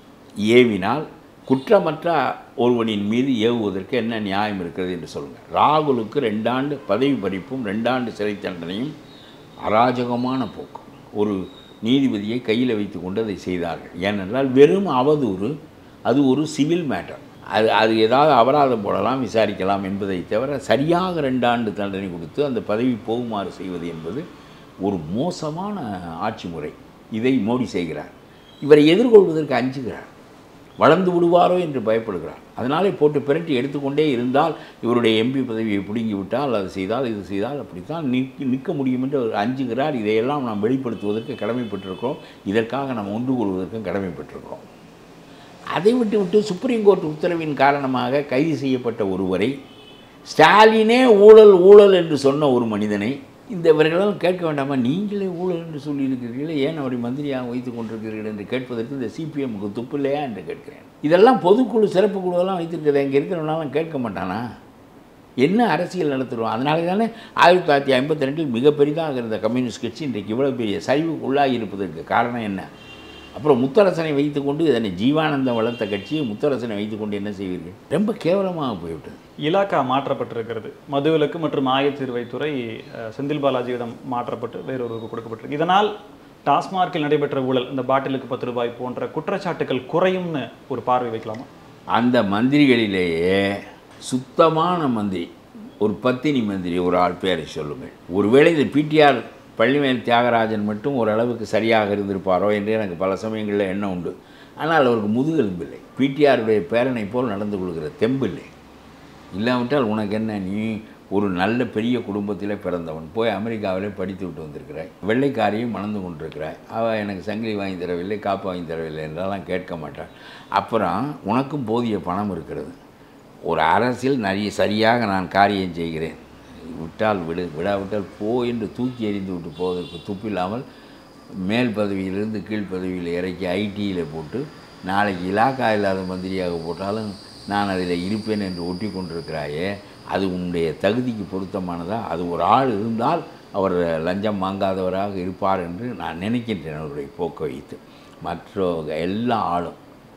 ஏவினால் குற்றமற்ற ஒருவனின் மீது ஏவுவதற்கு என்ன நியாயம் இருக்கிறது என்று சொல்லுங்கள் ராகுலுக்கு ரெண்டாண்டு பதவி பறிப்பும் ரெண்டாண்டு சிறை தண்டனையும் அராஜகமான போக்கு ஒரு நீதிபதியை கையில் வைத்துக்கொண்டு அதை செய்தார்கள் ஏனென்றால் வெறும் அவதூறு அது ஒரு சிவில் மேட்டர் அது அது ஏதாவது அபராதம் போடலாம் விசாரிக்கலாம் என்பதை தவிர சரியாக ரெண்டாண்டு தண்டனை கொடுத்து அந்த பதவி போகுமாறு செய்வது என்பது ஒரு மோசமான ஆட்சி முறை இதை மோடி செய்கிறார் இவரை எதிர்கொள்வதற்கு அஞ்சுகிறார் வளர்ந்து விடுவாரோ என்று பயப்படுகிறார் அதனாலே போட்டு பிரட்டி எடுத்துக்கொண்டே இருந்தால் இவருடைய எம்பி பதவியை பிடுங்கி விட்டால் அது செய்தால் இது செய்தால் அப்படித்தான் நிற்க நிற்க முடியும் என்று அவர் அஞ்சுகிறார் இதையெல்லாம் நாம் வெளிப்படுத்துவதற்கு கடமைப்பட்டிருக்கிறோம் இதற்காக நாம் ஒன்று கொள்வதற்கும் கடமைப்பட்டிருக்கிறோம் அதை விட்டு விட்டு சுப்ரீம் கோர்ட் உத்தரவின் காரணமாக கைது செய்யப்பட்ட ஒருவரை ஸ்டாலினே ஊழல் ஊழல் என்று சொன்ன ஒரு மனிதனை இந்த இவர்களெல்லாம் கேட்க வேண்டாமா நீங்களே ஊழல் என்று சொல்லியிருக்கிறீர்களே ஏன் அவரை மந்திரியாக வைத்துக் கொண்டிருக்கிறீர்கள் என்று கேட்பதற்கு இந்த சிபிஎம்க்கு துப்பு இல்லையா என்று கேட்கிறேன் இதெல்லாம் பொதுக்குழு சிறப்பு குழுவெல்லாம் வைத்திருக்கிறது இங்கே இருக்கிறவனாலும் கேட்க மாட்டானா என்ன அரசியல் நடத்துகிறோம் அதனால தானே ஆயிரத்தி தொள்ளாயிரத்தி ஐம்பத்தி ரெண்டில் மிக பெரிதாக இருந்த கம்யூனிஸ்ட் கட்சி இன்றைக்கு இவ்வளோ பெரிய சரிவுக்கு உள்ளாகி இருப்பதற்கு காரணம் என்ன அப்புறம் முத்தரசனை வைத்துக்கொண்டு இதனை ஜீவானந்தம் வளர்த்த கட்சியை முத்தரசனை வைத்துக்கொண்டு என்ன செய்வீர்கள் ரொம்ப கேவலமாக போய்விட்டது இலாக்கா மாற்றப்பட்டிருக்கிறது மதுவிலக்கு மற்றும் ஆயத்தீர்வைத்துறை அஹ், செந்தில் பாலாஜியிடம் மாற்றப்பட்டு வேறொருவருக்கு கொடுக்கப்பட்டிருக்கு இதனால் டாஸ்மார்க்கில் நடைபெற்ற ஊழல் இந்த பாட்டிலுக்கு பத்து ரூபாய் போன்ற குற்றச்சாட்டுகள் குறையும்னு ஒரு பார்வை வைக்கலாமா அந்த மந்திரிகளிலேயே சுத்தமான மந்திரி ஒரு பத்தினி மந்திரி ஒரு ஆள் பேரை சொல்லுங்கள் ஒருவேளை இந்த பிடிஆர் பள்ளிமேல் தியாகராஜன் மட்டும் ஓரளவுக்கு சரியாக இருந்திருப்பாரோ என்று எனக்கு பல சமயங்களில் எண்ணம் உண்டு ஆனால் அவருக்கு முதுகெலும்பில்லை பிடிஆருடைய பேரனை போல் நடந்து கொள்கிற தெம்பில்லை இல்லாவிட்டால் உனக்கு என்ன நீ ஒரு நல்ல பெரிய குடும்பத்தில் பிறந்தவன் போய் அமெரிக்காவிலே படித்து விட்டு வந்திருக்கிறாய் வெள்ளைக்காரியும் மணந்து கொண்டிருக்கிறாய் அவள் எனக்கு சங்கிலி வாங்கி தரவில்லை காப்பு வாங்கி தரவில்லை என்றெல்லாம் கேட்க மாட்டாள் அப்புறம் உனக்கும் போதிய பணம் இருக்கிறது ஒரு அரசியல் நிறைய சரியாக நான் காரியம் செய்கிறேன் விட்டால் விடு விடாவிட்டால் போ என்று தூக்கி எறிந்து விட்டு போவதற்கு துப்பில்லாமல் மேல் பதவியிலிருந்து கீழ் பதவியில் இறக்கி ஐடியில் போட்டு நாளைக்கு இலாக்கா இல்லாத மந்திரியாக போட்டாலும் நான் அதில் இருப்பேன் என்று ஒட்டி கொண்டிருக்கிறாயே அது உன்னுடைய தகுதிக்கு பொருத்தமானதா அது ஒரு ஆள் இருந்தால் அவர் லஞ்சம் வாங்காதவராக இருப்பார் என்று நான் நினைக்கின்றேன் அவருடைய போக்கை வைத்து மற்ற எல்லா ஆளும்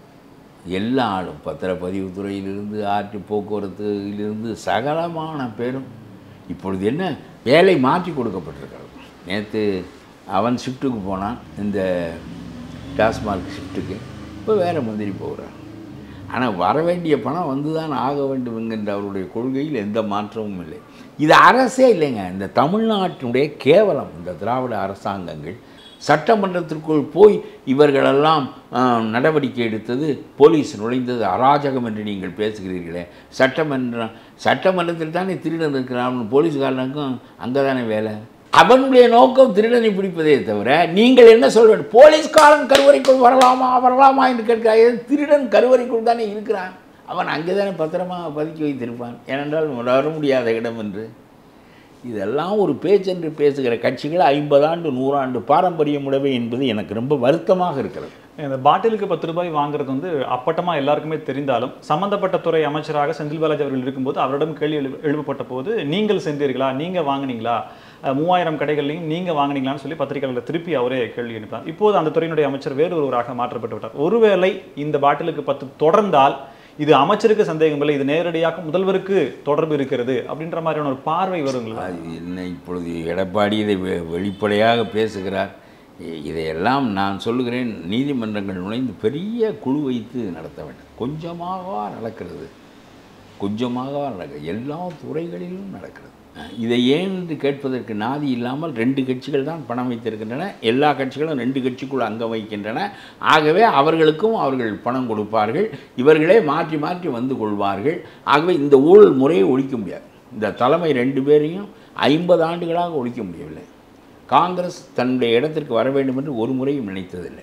எல்லா ஆளும் பத்திரப்பதிவுத் துறையிலிருந்து ஆற்று போக்குவரத்திலிருந்து சகலமான பேரும் இப்பொழுது என்ன வேலை மாற்றி கொடுக்கப்பட்டிருக்கிறது நேற்று அவன் ஷிஃப்ட்டுக்கு போனான் இந்த டாஸ்மார்க் ஷிஃப்ட்டுக்கு இப்போ வேறு மந்திரி போகிறான் ஆனால் வர வேண்டிய பணம் வந்து தான் ஆக வேண்டும் என்கின்ற அவருடைய கொள்கையில் எந்த மாற்றமும் இல்லை இது அரசே இல்லைங்க இந்த தமிழ்நாட்டினுடைய கேவலம் இந்த திராவிட அரசாங்கங்கள் சட்டமன்றத்திற்குள் போய் இவர்களெல்லாம் ஆ, நடவடிக்கை எடுத்தது போலீஸ் நுழைந்தது அராஜகம் என்று நீங்கள் பேசுகிறீர்களே சட்டமன்றம் சட்டமன்றத்தில் தானே திருடன் இருக்கிறான் போலீஸ்காரனுக்கும் அங்கே தானே வேலை அவனுடைய நோக்கம் திருடனை பிடிப்பதே தவிர நீங்கள் என்ன சொல்ல வேண்டும் போலீஸ்காரன் கருவறைக்குள் வரலாமா வரலாமா என்று கேட்கிறாய் திருடன் கருவறைக்குள் தானே இருக்கிறான் அவன் அங்கே தானே பத்திரமா பதுக்கி வைத்திருப்பான் ஏனென்றால் வர முடியாத இடம் என்று இதெல்லாம் ஒரு பேச்சென்று பேசுகிற கட்சிகள் ஐம்பது ஆண்டு நூறாண்டு பாரம்பரியம் உடையவை என்பது எனக்கு ரொம்ப வருத்தமாக இருக்கிறது இந்த பாட்டிலுக்கு பத்து ரூபாய் வாங்குறது வந்து அப்பட்டமா எல்லாருக்குமே தெரிந்தாலும் சம்பந்தப்பட்ட துறை அமைச்சராக செந்தில் பாலாஜி அவர்கள் இருக்கும்போது அவரிடம் கேள்வி எழு எழுப்பப்பட்ட போது நீங்கள் சென்றீர்களா நீங்க வாங்குனீங்களா அஹ், மூவாயிரம் கடைகள்லையும் நீங்க வாங்குனீங்களான்னு சொல்லி பத்திரிகையாளர் திருப்பி அவரே கேள்வி எழுப்பினார் இப்போது அந்த துறையினுடைய அமைச்சர் வேறு ஒருவராக மாற்றப்பட்டு விட்டார் ஒருவேளை இந்த பாட்டிலுக்கு பத்து தொடர்ந்தால் இது அமைச்சருக்கு சந்தேகம் இல்லை இது நேரடியாக முதல்வருக்கு தொடர்பு இருக்கிறது அப்படின்ற மாதிரியான ஒரு பார்வை வருங்களா அது என்ன இப்பொழுது எடப்பாடி இதை வெ- வெளிப்படையாக பேசுகிறார் இ- இதையெல்லாம் நான் சொல்லுகிறேன் நீதிமன்றங்கள் நுழைந்து பெரிய குழு வைத்து நடத்த வேண்டும் கொஞ்சமாகவா நடக்கிறது கொஞ்சமாகவா நடக்கிறது எல்லா துறைகளிலும் நடக்கிறது அஹ் இதை ஏன் என்று கேட்பதற்கு நாதி இல்லாமல் ரெண்டு கட்சிகள் தான் பணம் வைத்திருக்கின்றன எல்லா கட்சிகளும் ரெண்டு கட்சிக்குள் அங்கம் வைக்கின்றன ஆகவே அவர்களுக்கும் அவர்கள் பணம் கொடுப்பார்கள் இவர்களே மாற்றி மாற்றி வந்து கொள்வார்கள் ஆகவே இந்த ஊழல் முறையை ஒழிக்க முடியாது இந்த தலைமை ரெண்டு பேரையும் ஐம்பது ஆண்டுகளாக ஒழிக்க முடியவில்லை காங்கிரஸ் தன்னுடைய இடத்திற்கு வர வேண்டும் என்று ஒரு முறையும் நினைத்ததில்லை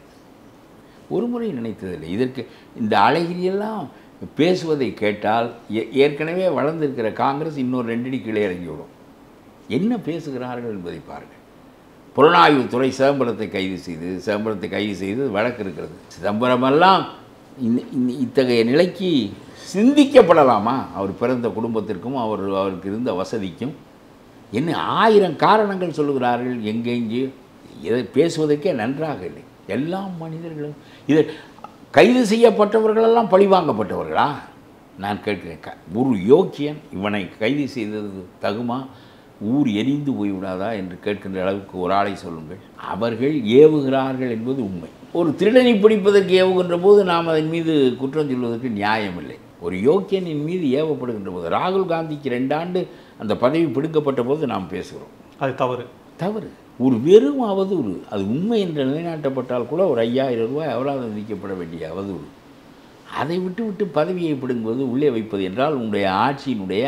ஒரு முறை நினைத்ததில்லை இதற்கு இந்த அழகிரியெல்லாம் பேசுவதை கேட்டால் ஏ- ஏற்கனவே வளர்ந்திருக்கிற காங்கிரஸ் இன்னொரு ரெண்டடி கீழே இறங்கிவிடும் என்ன பேசுகிறார்கள் என்பதை பாருங்கள் புலனாய்வுத்துறை சிதம்பரத்தை கைது செய்து சிதம்பரத்தை கைது செய்து வழக்கு இருக்கிறது சிதம்பரமெல்லாம் இந்த இந்த- இத்தகைய நிலைக்கு சிந்திக்கப்படலாமா அவர் பிறந்த குடும்பத்திற்கும் அவர் அவருக்கு இருந்த வசதிக்கும் என்ன ஆயிரம் காரணங்கள் சொல்லுகிறார்கள் எங்கெங்கே இதை பேசுவதற்கே நன்றாக இல்லை எல்லா மனிதர்களும் இது கைது செய்யப்பட்டவர்களெல்லாம் பழிவாங்கப்பட்டவர்களா நான் கேட்கிறேன் க- ஒரு யோக்கியன் இவனை கைது செய்தது தகுமா ஊர் எரிந்து போய்விடாதா என்று கேட்கின்ற அளவுக்கு ஒரு ஆளை சொல்லுங்கள் அவர்கள் ஏவுகிறார்கள் என்பது உண்மை ஒரு திருடனை பிடிப்பதற்கு ஏவுகின்ற போது நாம் அதன் மீது குற்றம் சொல்வதற்கு நியாயமில்லை ஒரு யோக்கியனின் மீது ஏவப்படுகின்ற போது ராகுல் காந்திக்கு ரெண்டாண்டு அந்த பதவி பிடுங்கப்பட்ட போது நாம் பேசுகிறோம் அது தவறு தவறு ஒரு வெறும் அவதூறு அது உண்மை என்று நிலைநாட்டப்பட்டால் கூட ஒரு ஐயாயிரம் ரூபாய் அபராதம் விதிக்கப்பட வேண்டிய அவதூறு அதை விட்டு விட்டு பதவியை பிடுங்குவது உள்ளே வைப்பது என்றால் உன்னுடைய ஆட்சியினுடைய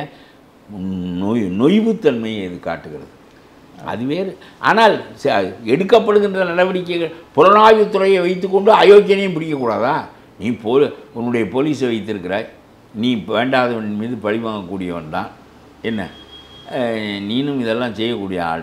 நொய் நொய்வுத்தன்மையை இது காட்டுகிறது அது வேறு ஆனால் ச- எடுக்கப்படுகின்ற நடவடிக்கைகள் புலனாய்வுத்துறையை வைத்துக்கொண்டு அயோக்கியனையும் பிடிக்கக்கூடாதா நீ போ உன்னுடைய போலீஸை வைத்திருக்கிறாய் நீ வேண்டாதவன் மீது பழி வாங்கக்கூடியவன் தான் என்ன அஹ், நீனும் இதெல்லாம் செய்யக்கூடிய ஆள் தான்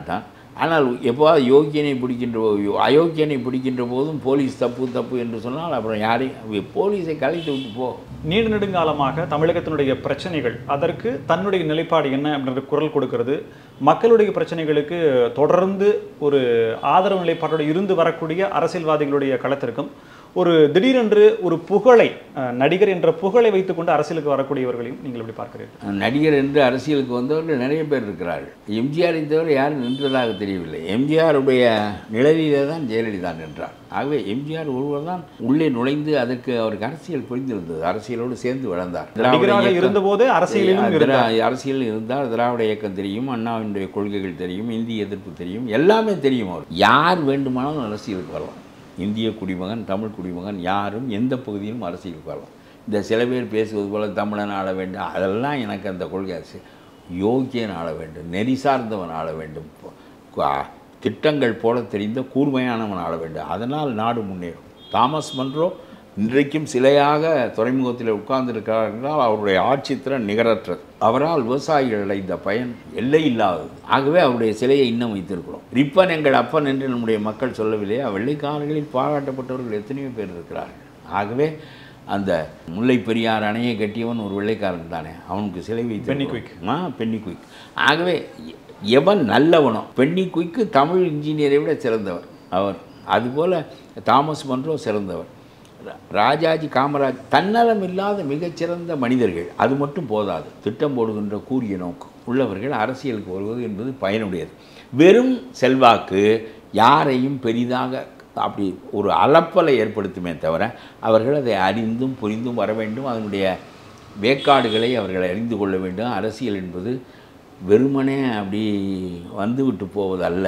ஆனால் எப்போவாது யோக்கியனை பிடிக்கின்ற போ- அயோக்கியனை பிடிக்கின்ற போதும் போலீஸ் தப்பு தப்பு என்று சொன்னால் அப்புறம் யாரையும் போலீஸை கலைத்து விட்டு போ நீண்ட நெடுங்காலமாக தமிழகத்தினுடைய பிரச்சனைகள் அதற்கு தன்னுடைய நிலைப்பாடு என்ன அப்படின்ற குரல் கொடுக்கிறது மக்களுடைய பிரச்சனைகளுக்கு தொடர்ந்து ஒரு ஆதரவு நிலைப்பாட்டோடு இருந்து வரக்கூடிய அரசியல்வாதிகளுடைய களத்திற்கும் ஒரு திடீரென்று ஒரு புகழை அஹ், நடிகர் என்ற புகழை வைத்துக்கொண்டு அரசியலுக்கு வரக்கூடியவர்களையும் நீங்கள் எப்படி பார்க்கிறீர்கள் நடிகர் என்று அரசியலுக்கு வந்தவர்கள் நிறைய பேர் இருக்கிறார்கள் எம்ஜிஆரை தவிர யாரும் நின்றதாக தெரியவில்லை எம்ஜிஆருடைய நிழலிலே தான் ஜெயலலிதா நின்றார் ஆகவே எம்ஜிஆர் ஒருவர் தான் உள்ளே நுழைந்து அதற்கு அவருக்கு அரசியல் புரிந்திருந்தது அரசியலோடு சேர்ந்து வளர்ந்தார் திராவிட நடிகராக இயக்கம்- இருந்தபோதே அரசியலிலும் திரா- இருந்தார் அரசியல் இருந்தால் திராவிட இயக்கம் தெரியும் அண்ணாவினுடைய கொள்கைகள் தெரியும் இந்திய எதிர்ப்பு தெரியும் எல்லாமே தெரியும் அவர் யார் வேண்டுமானாலும் அரசியலுக்கு வரலாம் இந்திய குடிமகன் தமிழ் குடிமகன் யாரும் எந்த பகுதியிலும் அரசியலுக்கு வரலாம் இந்த சில பேர் பேசுவது போல தமிழன் ஆள வேண்டும் அதெல்லாம் எனக்கு அந்த கொள்கை அரசு யோக்கியன் ஆள வேண்டும் நெறி சார்ந்தவன் ஆள வேண்டும் கு- திட்டங்கள் போல தெரிந்த கூர்மையானவன் ஆள வேண்டும் அதனால் நாடு முன்னேறும் தாமஸ் மன்றோ இன்றைக்கும் சிலையாக துறைமுகத்தில் உட்கார்ந்திருக்கிறார் என்றால் அவருடைய ஆட்சித்திறன் நிகரற்றது அவரால் விவசாயிகள் அடைந்த பயன் எல்லை இல்லாதது ஆகவே அவருடைய சிலையை இன்னும் வைத்திருக்கிறோம் ரிப்பன் எங்கள் அப்பன் என்று நம்முடைய மக்கள் சொல்லவில்லையா வெள்ளைக்காரர்களில் பாராட்டப்பட்டவர்கள் எத்தனையோ பேர் இருக்கிறார்கள் ஆகவே அந்த முல்லை பெரியார் அணையை கட்டியவன் ஒரு வெள்ளைக்காரன் தானே அவனுக்கு சிலை வைத்து பென்னி குயிக். ஆ பென்னி குயிக் ஆகவே எ- எவன் நல்லவனோ பென்னி குயிக்கு தமிழ் இன்ஜினியரை விட சிறந்தவர் அவர் அதுபோல் தாமஸ் மன்றோ சிறந்தவர் ரா- ராஜாஜி காமராஜ் தன்னலம் இல்லாத மிகச்சிறந்த மனிதர்கள் அது மட்டும் போதாது திட்டம் போடுகின்ற கூறிய நோக்கு உள்ளவர்கள் அரசியலுக்கு வருவது என்பது பயனுடையது வெறும் செல்வாக்கு யாரையும் பெரிதாக அப்படி ஒரு அலப்பலை ஏற்படுத்துமே தவிர அவர்கள் அதை அறிந்தும் புரிந்தும் வர வேண்டும் அதனுடைய வேக்காடுகளை அவர்கள் அறிந்து கொள்ள வேண்டும் அரசியல் என்பது வெறுமனே அப்படி வந்துவிட்டு போவது அல்ல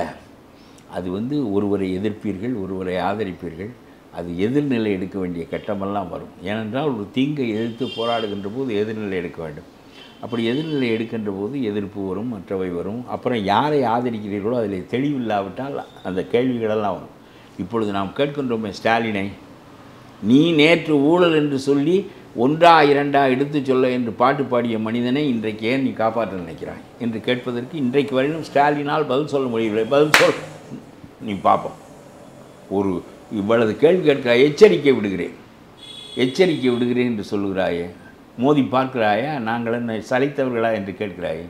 அது வந்து ஒருவரை எதிர்ப்பீர்கள் ஒருவரை ஆதரிப்பீர்கள் அது எதிர்நிலை எடுக்க வேண்டிய கட்டமெல்லாம் வரும் ஏனென்றால் ஒரு தீங்கை எதிர்த்து போராடுகின்ற போது எதிர்நிலை எடுக்க வேண்டும் அப்படி எதிர்நிலை எடுக்கின்ற போது எதிர்ப்பு வரும் மற்றவை வரும் அப்புறம் யாரை ஆதரிக்கிறீர்களோ அதில் தெளிவில்லாவிட்டால் அந்த கேள்விகளெல்லாம் வரும் இப்பொழுது நாம் கேட்கின்றோமே ஸ்டாலினை நீ நேற்று ஊழல் என்று சொல்லி ஒன்றா இரண்டா எடுத்துச் சொல்ல என்று பாட்டு பாடிய மனிதனை இன்றைக்கு ஏன் நீ காப்பாற்ற நினைக்கிறாய் என்று கேட்பதற்கு இன்றைக்கு வரையிலும் ஸ்டாலினால் பதில் சொல்ல முடியவில்லை பதில் சொல் நீ பார்ப்போம் ஒரு இவ்வளவு கேள்வி கேட்கிறாய் எச்சரிக்கை விடுகிறேன் எச்சரிக்கை விடுகிறேன் என்று சொல்லுகிறாயே மோதி பார்க்கிறாயா நாங்கள் என்ன சளைத்தவர்களா என்று கேட்கிறாயே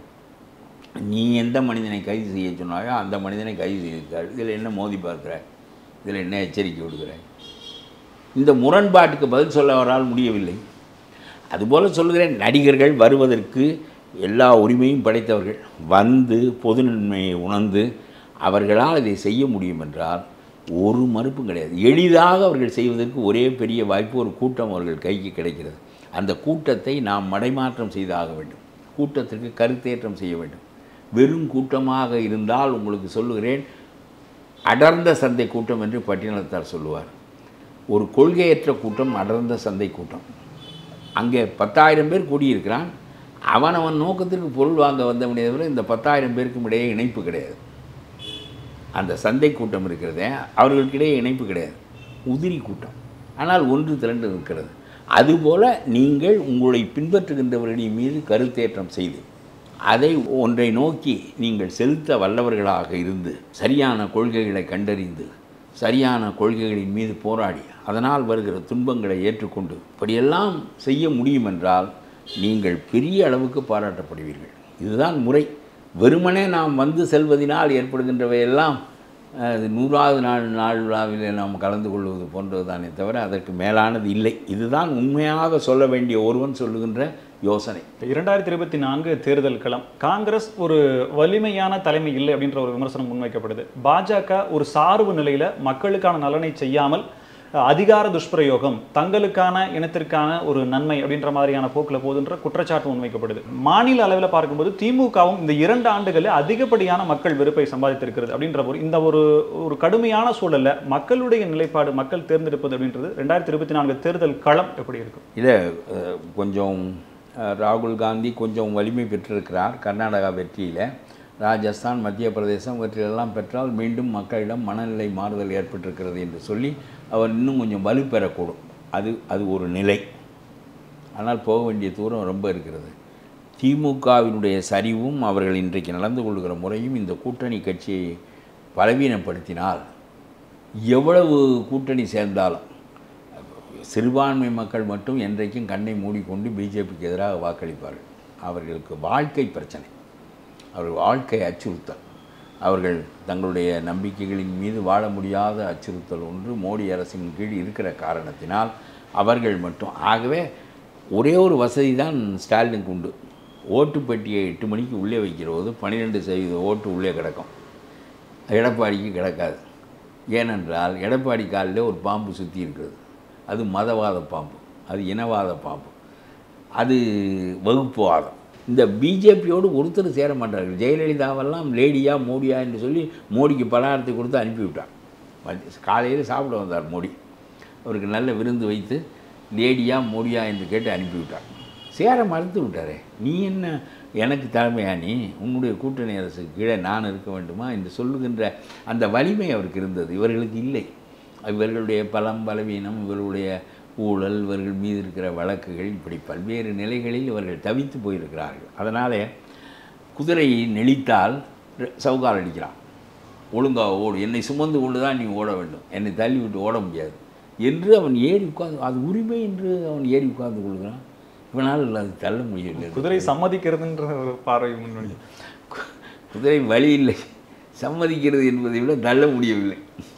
நீ எந்த மனிதனை கைது செய்ய சொன்னாயோ அந்த மனிதனை கைது செய்திருக்காள் இதில் என்ன மோதி பார்க்கிறாய் இதில் என்ன எச்சரிக்கை விடுகிறாய் இந்த முரண்பாட்டுக்கு பதில் சொல்ல அவரால் முடியவில்லை அதுபோல் சொல்லுகிறேன் நடிகர்கள் வருவதற்கு எல்லா உரிமையும் படைத்தவர்கள் வந்து பொது நன்மையை உணர்ந்து அவர்களால் இதை செய்ய முடியும் என்றால் ஒரு மறுப்பும் கிடையாது எளிதாக அவர்கள் செய்வதற்கு ஒரே பெரிய வாய்ப்பு ஒரு கூட்டம் அவர்கள் கைக்கு கிடைக்கிறது அந்த கூட்டத்தை நாம் மடைமாற்றம் செய்தாக வேண்டும் கூட்டத்திற்கு கருத்தேற்றம் செய்ய வேண்டும் வெறும் கூட்டமாக இருந்தால் உங்களுக்கு சொல்லுகிறேன் அடர்ந்த சந்தை கூட்டம் என்று பட்டினத்தார் சொல்லுவார் ஒரு கொள்கையற்ற கூட்டம் அடர்ந்த சந்தை கூட்டம் அங்கே பத்தாயிரம் பேர் கூடியிருக்கிறான் அவன் அவன் நோக்கத்திற்கு பொருள் வாங்க வந்தவனே தவிர இந்த பத்தாயிரம் பேருக்கும் இடையே இணைப்பு கிடையாது அந்த சந்தை கூட்டம் இருக்கிறதே அவர்களுக்கிடையே இணைப்பு கிடையாது உதிரி கூட்டம் ஆனால் ஒன்று திரண்டு இருக்கிறது அதுபோல நீங்கள் உங்களை பின்பற்றுகின்றவர்களின் மீது கருத்தேற்றம் செய்து அதை ஒன்றை நோக்கி நீங்கள் செலுத்த வல்லவர்களாக இருந்து சரியான கொள்கைகளை கண்டறிந்து சரியான கொள்கைகளின் மீது போராடி அதனால் வருகிற துன்பங்களை ஏற்றுக்கொண்டு இப்படியெல்லாம் செய்ய முடியும் என்றால் நீங்கள் பெரிய அளவுக்கு பாராட்டப்படுவீர்கள் இதுதான் முறை வெறுமனே நாம் வந்து செல்வதினால் ஏற்படுகின்றவையெல்லாம் அது நூறாவது நாள் நாள் விழாவில் நாம் கலந்து கொள்வது போன்றது தானே தவிர அதற்கு மேலானது இல்லை இதுதான் உண்மையாக சொல்ல வேண்டிய ஒருவன் சொல்லுகின்ற யோசனை இரண்டாயிரத்தி இருபத்தி நான்கு தேர்தல் களம் காங்கிரஸ் ஒரு வலிமையான தலைமை இல்லை அப்படின்ற ஒரு விமர்சனம் முன்வைக்கப்படுது பாஜக ஒரு சார்பு நிலையில மக்களுக்கான நலனை செய்யாமல் அஹ், அதிகார துஷ்பிரயோகம் தங்களுக்கான இனத்திற்கான ஒரு நன்மை அப்படின்ற மாதிரியான போக்கில் போகுதுன்ற குற்றச்சாட்டு முன்வைக்கப்படுது மாநில அளவில் பார்க்கும்போது திமுகவும் இந்த இரண்டு ஆண்டுகளில் அதிகப்படியான மக்கள் வெறுப்பை சம்பாதித்திருக்கிறது அப்படின்ற ஒரு இந்த ஒரு ஒரு கடுமையான சூழல்ல மக்களுடைய நிலைப்பாடு மக்கள் தேர்ந்தெடுப்பது அப்படின்றது ரெண்டாயிரத்தி இருபத்தி நான்கு தேர்தல் களம் எப்படி இருக்கும் இதை அஹ், கொஞ்சம் அஹ், ராகுல் காந்தி கொஞ்சம் வலிமை பெற்றிருக்கிறார் கர்நாடகா வெற்றியில் ராஜஸ்தான் மத்திய பிரதேசம் இவற்றிலெல்லாம் பெற்றால் மீண்டும் மக்களிடம் மனநிலை மாறுதல் ஏற்பட்டிருக்கிறது என்று சொல்லி அவர் இன்னும் கொஞ்சம் வலு பெறக்கூடும் அது அது ஒரு நிலை ஆனால் போக வேண்டிய தூரம் ரொம்ப இருக்கிறது திமுகவினுடைய சரிவும் அவர்கள் இன்றைக்கு நடந்து கொள்கிற முறையும் இந்த கூட்டணி கட்சியை பலவீனப்படுத்தினால் எவ்வளவு கூட்டணி சேர்ந்தாலும் சிறுபான்மை மக்கள் மட்டும் என்றைக்கும் கண்ணை மூடிக்கொண்டு பிஜேபிக்கு எதிராக வாக்களிப்பார்கள் அவர்களுக்கு வாழ்க்கை பிரச்சனை அவர்கள் வாழ்க்கை அச்சுறுத்தல் அவர்கள் தங்களுடைய நம்பிக்கைகளின் மீது வாழ முடியாத அச்சுறுத்தல் ஒன்று மோடி அரசின் கீழ் இருக்கிற காரணத்தினால் அவர்கள் மட்டும் ஆகவே ஒரே ஒரு வசதி தான் ஸ்டாலினுக்கு உண்டு ஓட்டு பெட்டியை எட்டு மணிக்கு உள்ளே வைக்கிற போது பன்னிரெண்டு சதவீத ஓட்டு உள்ளே கிடக்கும் எடப்பாடிக்கு கிடக்காது ஏனென்றால் எடப்பாடி காலில் ஒரு பாம்பு சுற்றி இருக்கிறது அது மதவாத பாம்பு அது இனவாத பாம்பு அது வகுப்புவாதம் இந்த பிஜேபியோடு ஒருத்தர் சேர மாட்டார்கள் ஜெயலலிதாவெல்லாம் லேடியா மோடியா என்று சொல்லி மோடிக்கு பலகாரத்தை கொடுத்து அனுப்பிவிட்டார் மதி- காலையில் சாப்பிட வந்தார் மோடி அவருக்கு நல்ல விருந்து வைத்து லேடியா மோடியா என்று கேட்டு அனுப்பிவிட்டார் சேர மறுத்து விட்டாரே நீ என்ன எனக்கு தலைமையா நீ உன்னுடைய கூட்டணி அரசுக்கு கீழே நான் இருக்க வேண்டுமா என்று சொல்லுகின்ற அந்த வலிமை அவருக்கு இருந்தது இவர்களுக்கு இல்லை இவர்களுடைய பலம் பலவீனம் இவர்களுடைய ஊழல் இவர்கள் மீது இருக்கிற வழக்குகள் இப்படி பல்வேறு நிலைகளில் இவர்கள் தவித்து போயிருக்கிறார்கள் அதனாலே குதிரை நெளித்தால் ர- சவுகால் அடிக்கிறான் ஒழுங்காக ஓடு என்னை சுமந்து கொண்டு தான் நீ ஓட வேண்டும் என்னை தள்ளி விட்டு ஓட முடியாது என்று அவன் ஏறி உட்கார்ந்து அது உரிமை என்று அவன் ஏறி உட்கார்ந்து கொள்கிறான் இவனால் அது தள்ள முடியவில்லை குதிரை சம்மதிக்கிறதுன்ற ஒரு பார்வை முன்னணி கு- குதிரை வழி இல்லை சம்மதிக்கிறது என்பதை விட தள்ள முடியவில்லை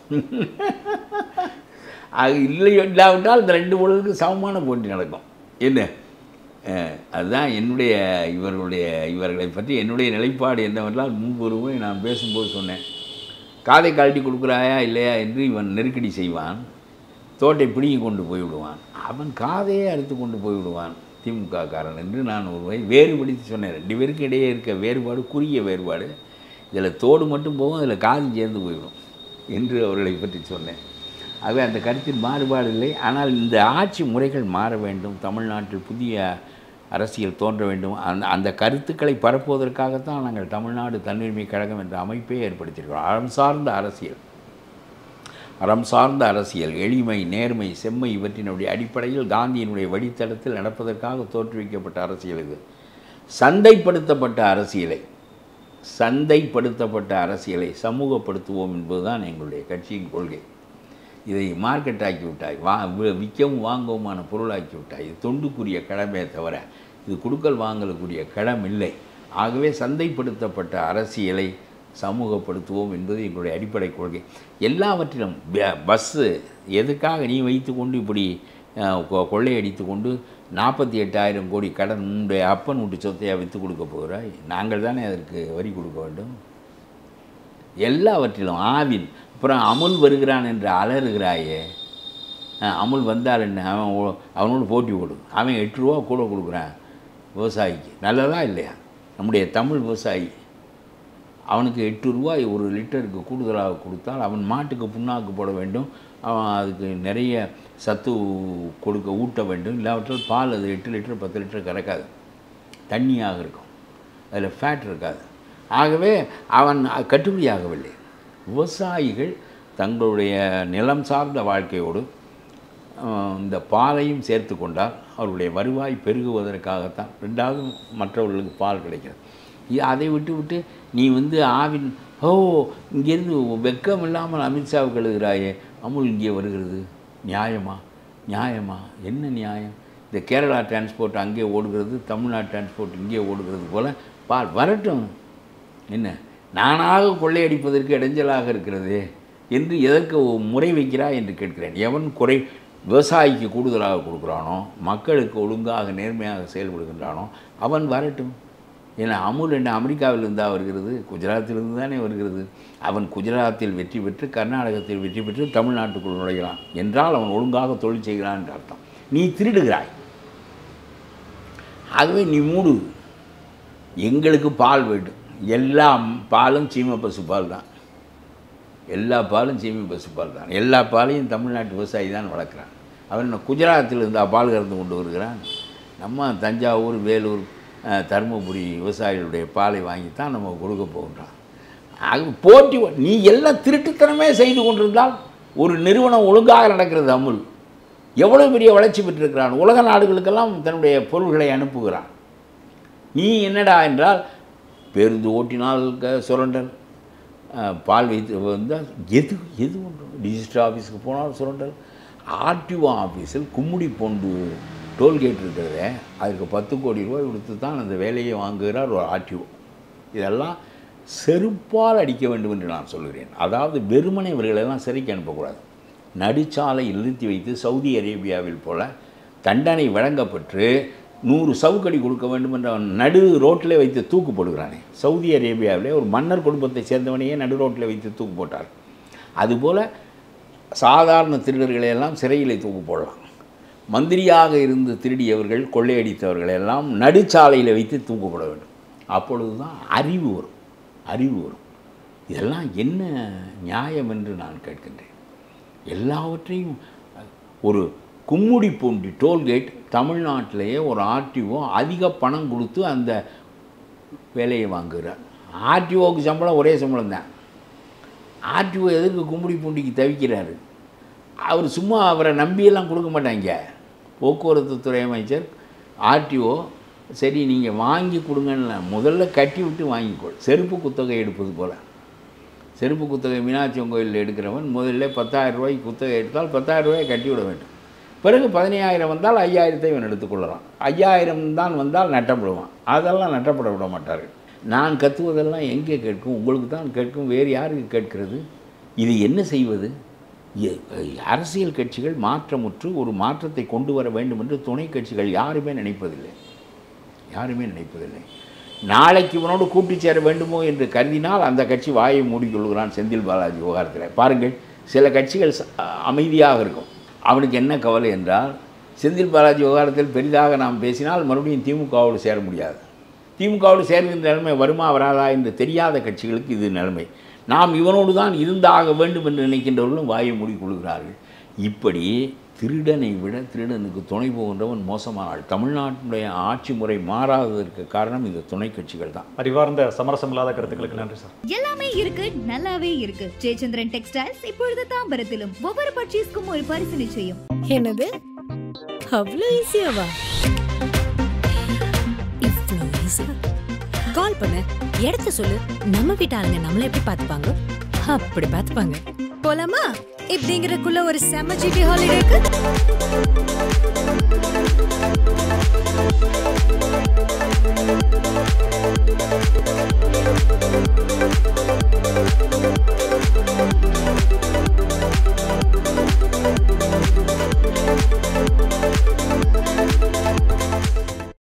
அது இல்லை இல்லாவிட்டால் இந்த ரெண்டு பொழுதுக்கு சமமான போட்டி நடக்கும் என்ன அஹ், அதுதான் என்னுடைய இவர்களுடைய இவர்களை பற்றி என்னுடைய நிலைப்பாடு என்னவென்றால் முன்பொரு முறை நான் பேசும்போது சொன்னேன் காதை கழட்டி கொடுக்குறாயா இல்லையா என்று இவன் நெருக்கடி செய்வான் தோட்டை பிடுங்கி கொண்டு போய்விடுவான் அவன் காதையே அறுத்து கொண்டு போய்விடுவான் திமுக காரன் என்று நான் ஒரு வகை வேறுபடுத்தி சொன்னேன் ரெண்டு பேருக்கு இடையே இருக்க வேறுபாடு குறுகிய வேறுபாடு இதில் தோடு மட்டும் போகும் அதில் காது சேர்ந்து போய்விடும் என்று அவர்களை பற்றி சொன்னேன் ஆகவே அந்த கருத்தில் மாறுபாடு இல்லை ஆனால் இந்த ஆட்சி முறைகள் மாற வேண்டும் தமிழ்நாட்டில் புதிய அரசியல் தோன்ற வேண்டும் அந்த அந்த கருத்துக்களை பரப்புவதற்காகத்தான் நாங்கள் தமிழ்நாடு தன்னுரிமை கழகம் என்ற அமைப்பை ஏற்படுத்தியிருக்கிறோம் அறம் சார்ந்த அரசியல் அறம் சார்ந்த அரசியல் எளிமை நேர்மை செம்மை இவற்றினுடைய அடிப்படையில் காந்தியினுடைய வழித்தடத்தில் நடப்பதற்காக தோற்றுவிக்கப்பட்ட அரசியல் இது சந்தைப்படுத்தப்பட்ட அரசியலை சந்தைப்படுத்தப்பட்ட அரசியலை சமூகப்படுத்துவோம் என்பதுதான் எங்களுடைய கட்சியின் கொள்கை இதை மார்க்கெட் ஆக்கி விட்டாய் வா வி- விற்கவும் வாங்கவுமான பொருளாக்கி விட்டாய் இது தொண்டுக்குரிய கடமையே தவிர இது கொடுக்கல் வாங்கலுக்குரிய கடம் இல்லை ஆகவே சந்தைப்படுத்தப்பட்ட அரசியலை சமூகப்படுத்துவோம் என்பது எங்களுடைய அடிப்படை கொள்கை எல்லாவற்றிலும் ப- பஸ்ஸு எதுக்காக நீ வைத்துக்கொண்டு இப்படி அஹ், கொ- கொள்ளையடித்து கொண்டு நாற்பத்தி எட்டாயிரம் கோடி கடன் உன்னுடைய அப்பன் வீட்டு சொத்தையாக விற்று கொடுக்க போகிறாய் நாங்கள் தானே அதற்கு வரி கொடுக்க வேண்டும் எல்லாவற்றிலும் ஆவின் அப்புறம் அமுல் வருகிறான் என்று அலறுகிறாயே அஹ், அமுல் வந்தால் என்ன அவன் ஓ- அவனோடு போட்டி போடு அவன் எட்டு ரூபா கூட கொடுக்குறான் விவசாயிக்கு நல்லதா இல்லையா நம்முடைய தமிழ் விவசாயி அவனுக்கு எட்டு ரூபாய் ஒரு லிட்டருக்கு கூடுதலாக கொடுத்தால் அவன் மாட்டுக்கு புண்ணாக்கு போட வேண்டும் அவன் அதுக்கு நிறைய சத்து கொடுக்க ஊட்ட வேண்டும் இல்லாவற்றால் பால் அது எட்டு லிட்டர் பத்து லிட்டர் கறக்காது தண்ணியாக இருக்கும் அதில் ஃபேட் இருக்காது ஆகவே அவன் கட்டுப்படி ஆகவில்லை விவசாயிகள் தங்களுடைய நிலம் சார்ந்த வாழ்க்கையோடு அஹ், இந்த பாலையும் சேர்த்து கொண்டால் அவருடைய வருவாய் பெருகுவதற்காகத்தான் ரெண்டாவது மற்றவர்களுக்கு பால் கிடைக்கிறது இ- அதை விட்டு விட்டு நீ வந்து ஆவின் ஓ இங்கேருந்து வெக்கம் இல்லாமல் அமித்ஷாவுக்கு எழுதுகிறாயே அமுல் இங்கே வருகிறது நியாயமா நியாயமா என்ன நியாயம் இந்த கேரளா டிரான்ஸ்போர்ட் அங்கே ஓடுகிறது தமிழ்நாடு டிரான்ஸ்போர்ட் இங்கே ஓடுகிறது போல் பால் வரட்டும் என்ன நானாக கொள்ளையடிப்பதற்கு இடைஞ்சலாக இருக்கிறதே என்று எதற்கு முறை வைக்கிறாய் என்று கேட்கிறேன் எவன் குறை விவசாயிக்கு கூடுதலாக கொடுக்குறானோ மக்களுக்கு ஒழுங்காக நேர்மையாக செயல்படுகின்றானோ அவன் வரட்டும் ஏன்னா அமுல் என்ன அமெரிக்காவிலிருந்தா வருகிறது குஜராத்திலிருந்து தானே வருகிறது அவன் குஜராத்தில் வெற்றி பெற்று கர்நாடகத்தில் வெற்றி பெற்று தமிழ்நாட்டுக்குள் நுழைகிறான் என்றால் அவன் ஒழுங்காக தொழில் செய்கிறான் என்று அர்த்தம் நீ திருடுகிறாய் ஆகவே நீ மூடு எங்களுக்கு பால் வேண்டும் எல்லா பாலும் சீமை பசு பால் தான் எல்லா பாலும் சீமை பசு பால் தான் எல்லா பாலையும் தமிழ்நாட்டு விவசாயி தான் வளர்க்குறான் அவன் என்ன குஜராத்தில் இருந்தால் பால் கறந்து கொண்டு வருகிறான் நம்ம தஞ்சாவூர் வேலூர் அஹ், தருமபுரி விவசாயிகளுடைய பாலை வாங்கித்தான் நம்ம கொடுக்க போகின்றோம் ஆக போட்டி நீ எல்லாம் திருட்டுத்தனமே செய்து கொண்டிருந்தால் ஒரு நிறுவனம் ஒழுங்காக நடக்கிறது அமுல் எவ்வளோ பெரிய வளர்ச்சி பெற்றிருக்கிறான் உலக நாடுகளுக்கெல்லாம் தன்னுடைய பொருள்களை அஹ், பால் வைத்து வந்தால் எது எது ஒன்று டிஜிட்டல் ஆஃபீஸுக்கு போனாலும் சுரண்டல் ஆர்டிஓ ஆஃபீஸில் கும்முடி பொண்டு டோல்கேட் இருக்கிறத அதுக்கு பத்து கோடி ரூபாய் கொடுத்து தான் அந்த வேலையை வாங்குகிறார் ஒரு ஆர்டிஓ இதெல்லாம் செருப்பால் அடிக்க வேண்டும் என்று நான் சொல்கிறேன் அதாவது வெறுமனை இவர்களெல்லாம் சிறைக்கு அனுப்பக்கூடாது நடுச்சாலையில் நிறுத்தி வைத்து சவுதி அரேபியாவில் போல தண்டனை வழங்கப்பட்டு நூறு சவுக்கடி கொடுக்க வேண்டும் என்ற அவன் நடு ரோட்டில் வைத்து தூக்கு போடுகிறானே சவுதி அரேபியாவிலே ஒரு மன்னர் குடும்பத்தை சேர்ந்தவனையே நடு ரோட்டில் வைத்து தூக்கு போட்டார் அதுபோல் சாதாரண திருடர்களை எல்லாம் சிறையிலே தூக்கு போடலாம் மந்திரியாக இருந்து திருடியவர்கள் கொள்ளையடித்தவர்களை எல்லாம் நடுச்சாலையில் வைத்து தூக்கு போட வேண்டும் அப்பொழுது தான் அறிவு வரும் அறிவு வரும் இதெல்லாம் என்ன நியாயம் என்று நான் கேட்கின்றேன் எல்லாவற்றையும் ஒரு கும்முடி பூண்டி டோல்கேட் தமிழ்நாட்டிலேயே ஒரு ஆர்டிஓ அதிக பணம் கொடுத்து அந்த வேலையை வாங்குகிறார் ஆர்டிஓவுக்கு சம்பளம் ஒரே சம்பளம் தான் ஆர்டிஓ எதற்கு கும்முடி பூண்டிக்கு தவிக்கிறாரு அவர் சும்மா அவரை நம்பியெல்லாம் கொடுக்க மாட்டாங்க போக்குவரத்து துறை அமைச்சர் ஆர்டிஓ சரி நீங்கள் வாங்கி கொடுங்கன்னு முதல்ல கட்டி விட்டு வாங்கிக்கொள் செருப்பு குத்தகை எடுப்பது போல் செருப்பு குத்தகை மீனாட்சி கோயிலில் எடுக்கிறவன் முதல்ல பத்தாயிரம் ரூபாய்க்கு குத்தகை எடுத்தால் பத்தாயிரம் ரூபாயை கட்டி விட வேண்டும் பிறகு பதினையாயிரம் வந்தால் ஐயாயிரத்தை இவன் எடுத்துக்கொள்ளலாம் ஐயாயிரம் தான் வந்தால் நட்டப்படுவான் அதெல்லாம் நட்டப்பட விட மாட்டார்கள் நான் கத்துவதெல்லாம் எங்கே கேட்கும் உங்களுக்கு தான் கேட்கும் வேறு யாருக்கு கேட்கிறது இது என்ன செய்வது எ- அரசியல் கட்சிகள் மாற்றமுற்று ஒரு மாற்றத்தை கொண்டு வர வேண்டும் என்று துணை கட்சிகள் யாருமே நினைப்பதில்லை யாருமே நினைப்பதில்லை நாளைக்கு இவனோடு கூட்டு சேர வேண்டுமோ என்று கருதினால் அந்த கட்சி வாயை மூடிக்கொள்கிறான் செந்தில் பாலாஜி விவகாரத்தில் பாருங்கள் சில கட்சிகள் ச- அமைதியாக இருக்கும் அவனுக்கு என்ன கவலை என்றால் செந்தில் பாலாஜி விவகாரத்தில் பெரிதாக நாம் பேசினால் மறுபடியும் திமுகவோடு சேர முடியாது திமுகவோடு சேர்கின்ற நிலைமை வருமா வராதா என்று தெரியாத கட்சிகளுக்கு இது நிலைமை நாம் இவனோடு தான் இருந்தாக வேண்டும் என்று நினைக்கின்றவர்களும் வாயை மூடிக்கொள்கிறார்கள் இப்படி திருடனை விட திருடனுக்கு துணை போகின்றவன் மோசமானாள் தமிழ்நாட்டினுடைய ஆட்சி முறை மாறாததற்கு காரணம் இந்த துணை கட்சிகள் தான் அறிவார்ந்த சமரசம் இல்லாத கருத்துக்களுக்கு நன்றி சார் எல்லாமே இருக்கு நல்லாவே இருக்கு ஜெயச்சந்திரன் டெக்ஸ்டைல்ஸ் இப்பொழுது தாம்பரத்திலும் ஒவ்வொரு பர்ச்சேஸ்க்கும் ஒரு பரிசு நிச்சயம் என்னது அவ்வளோ ஈஸியாவா இவ்வளோ ஈஸியா கால் பண்ணு இடத்த சொல்லு நம்ம வீட்டு ஆளுங்க நம்மள எப்படி பார்த்துப்பாங்க அப்படி பார்த்துப்பாங்க போலாமா இப்படிங்கிறக்குள்ள ஒரு செம்ம ஜிடி ஹாலிடேக்கு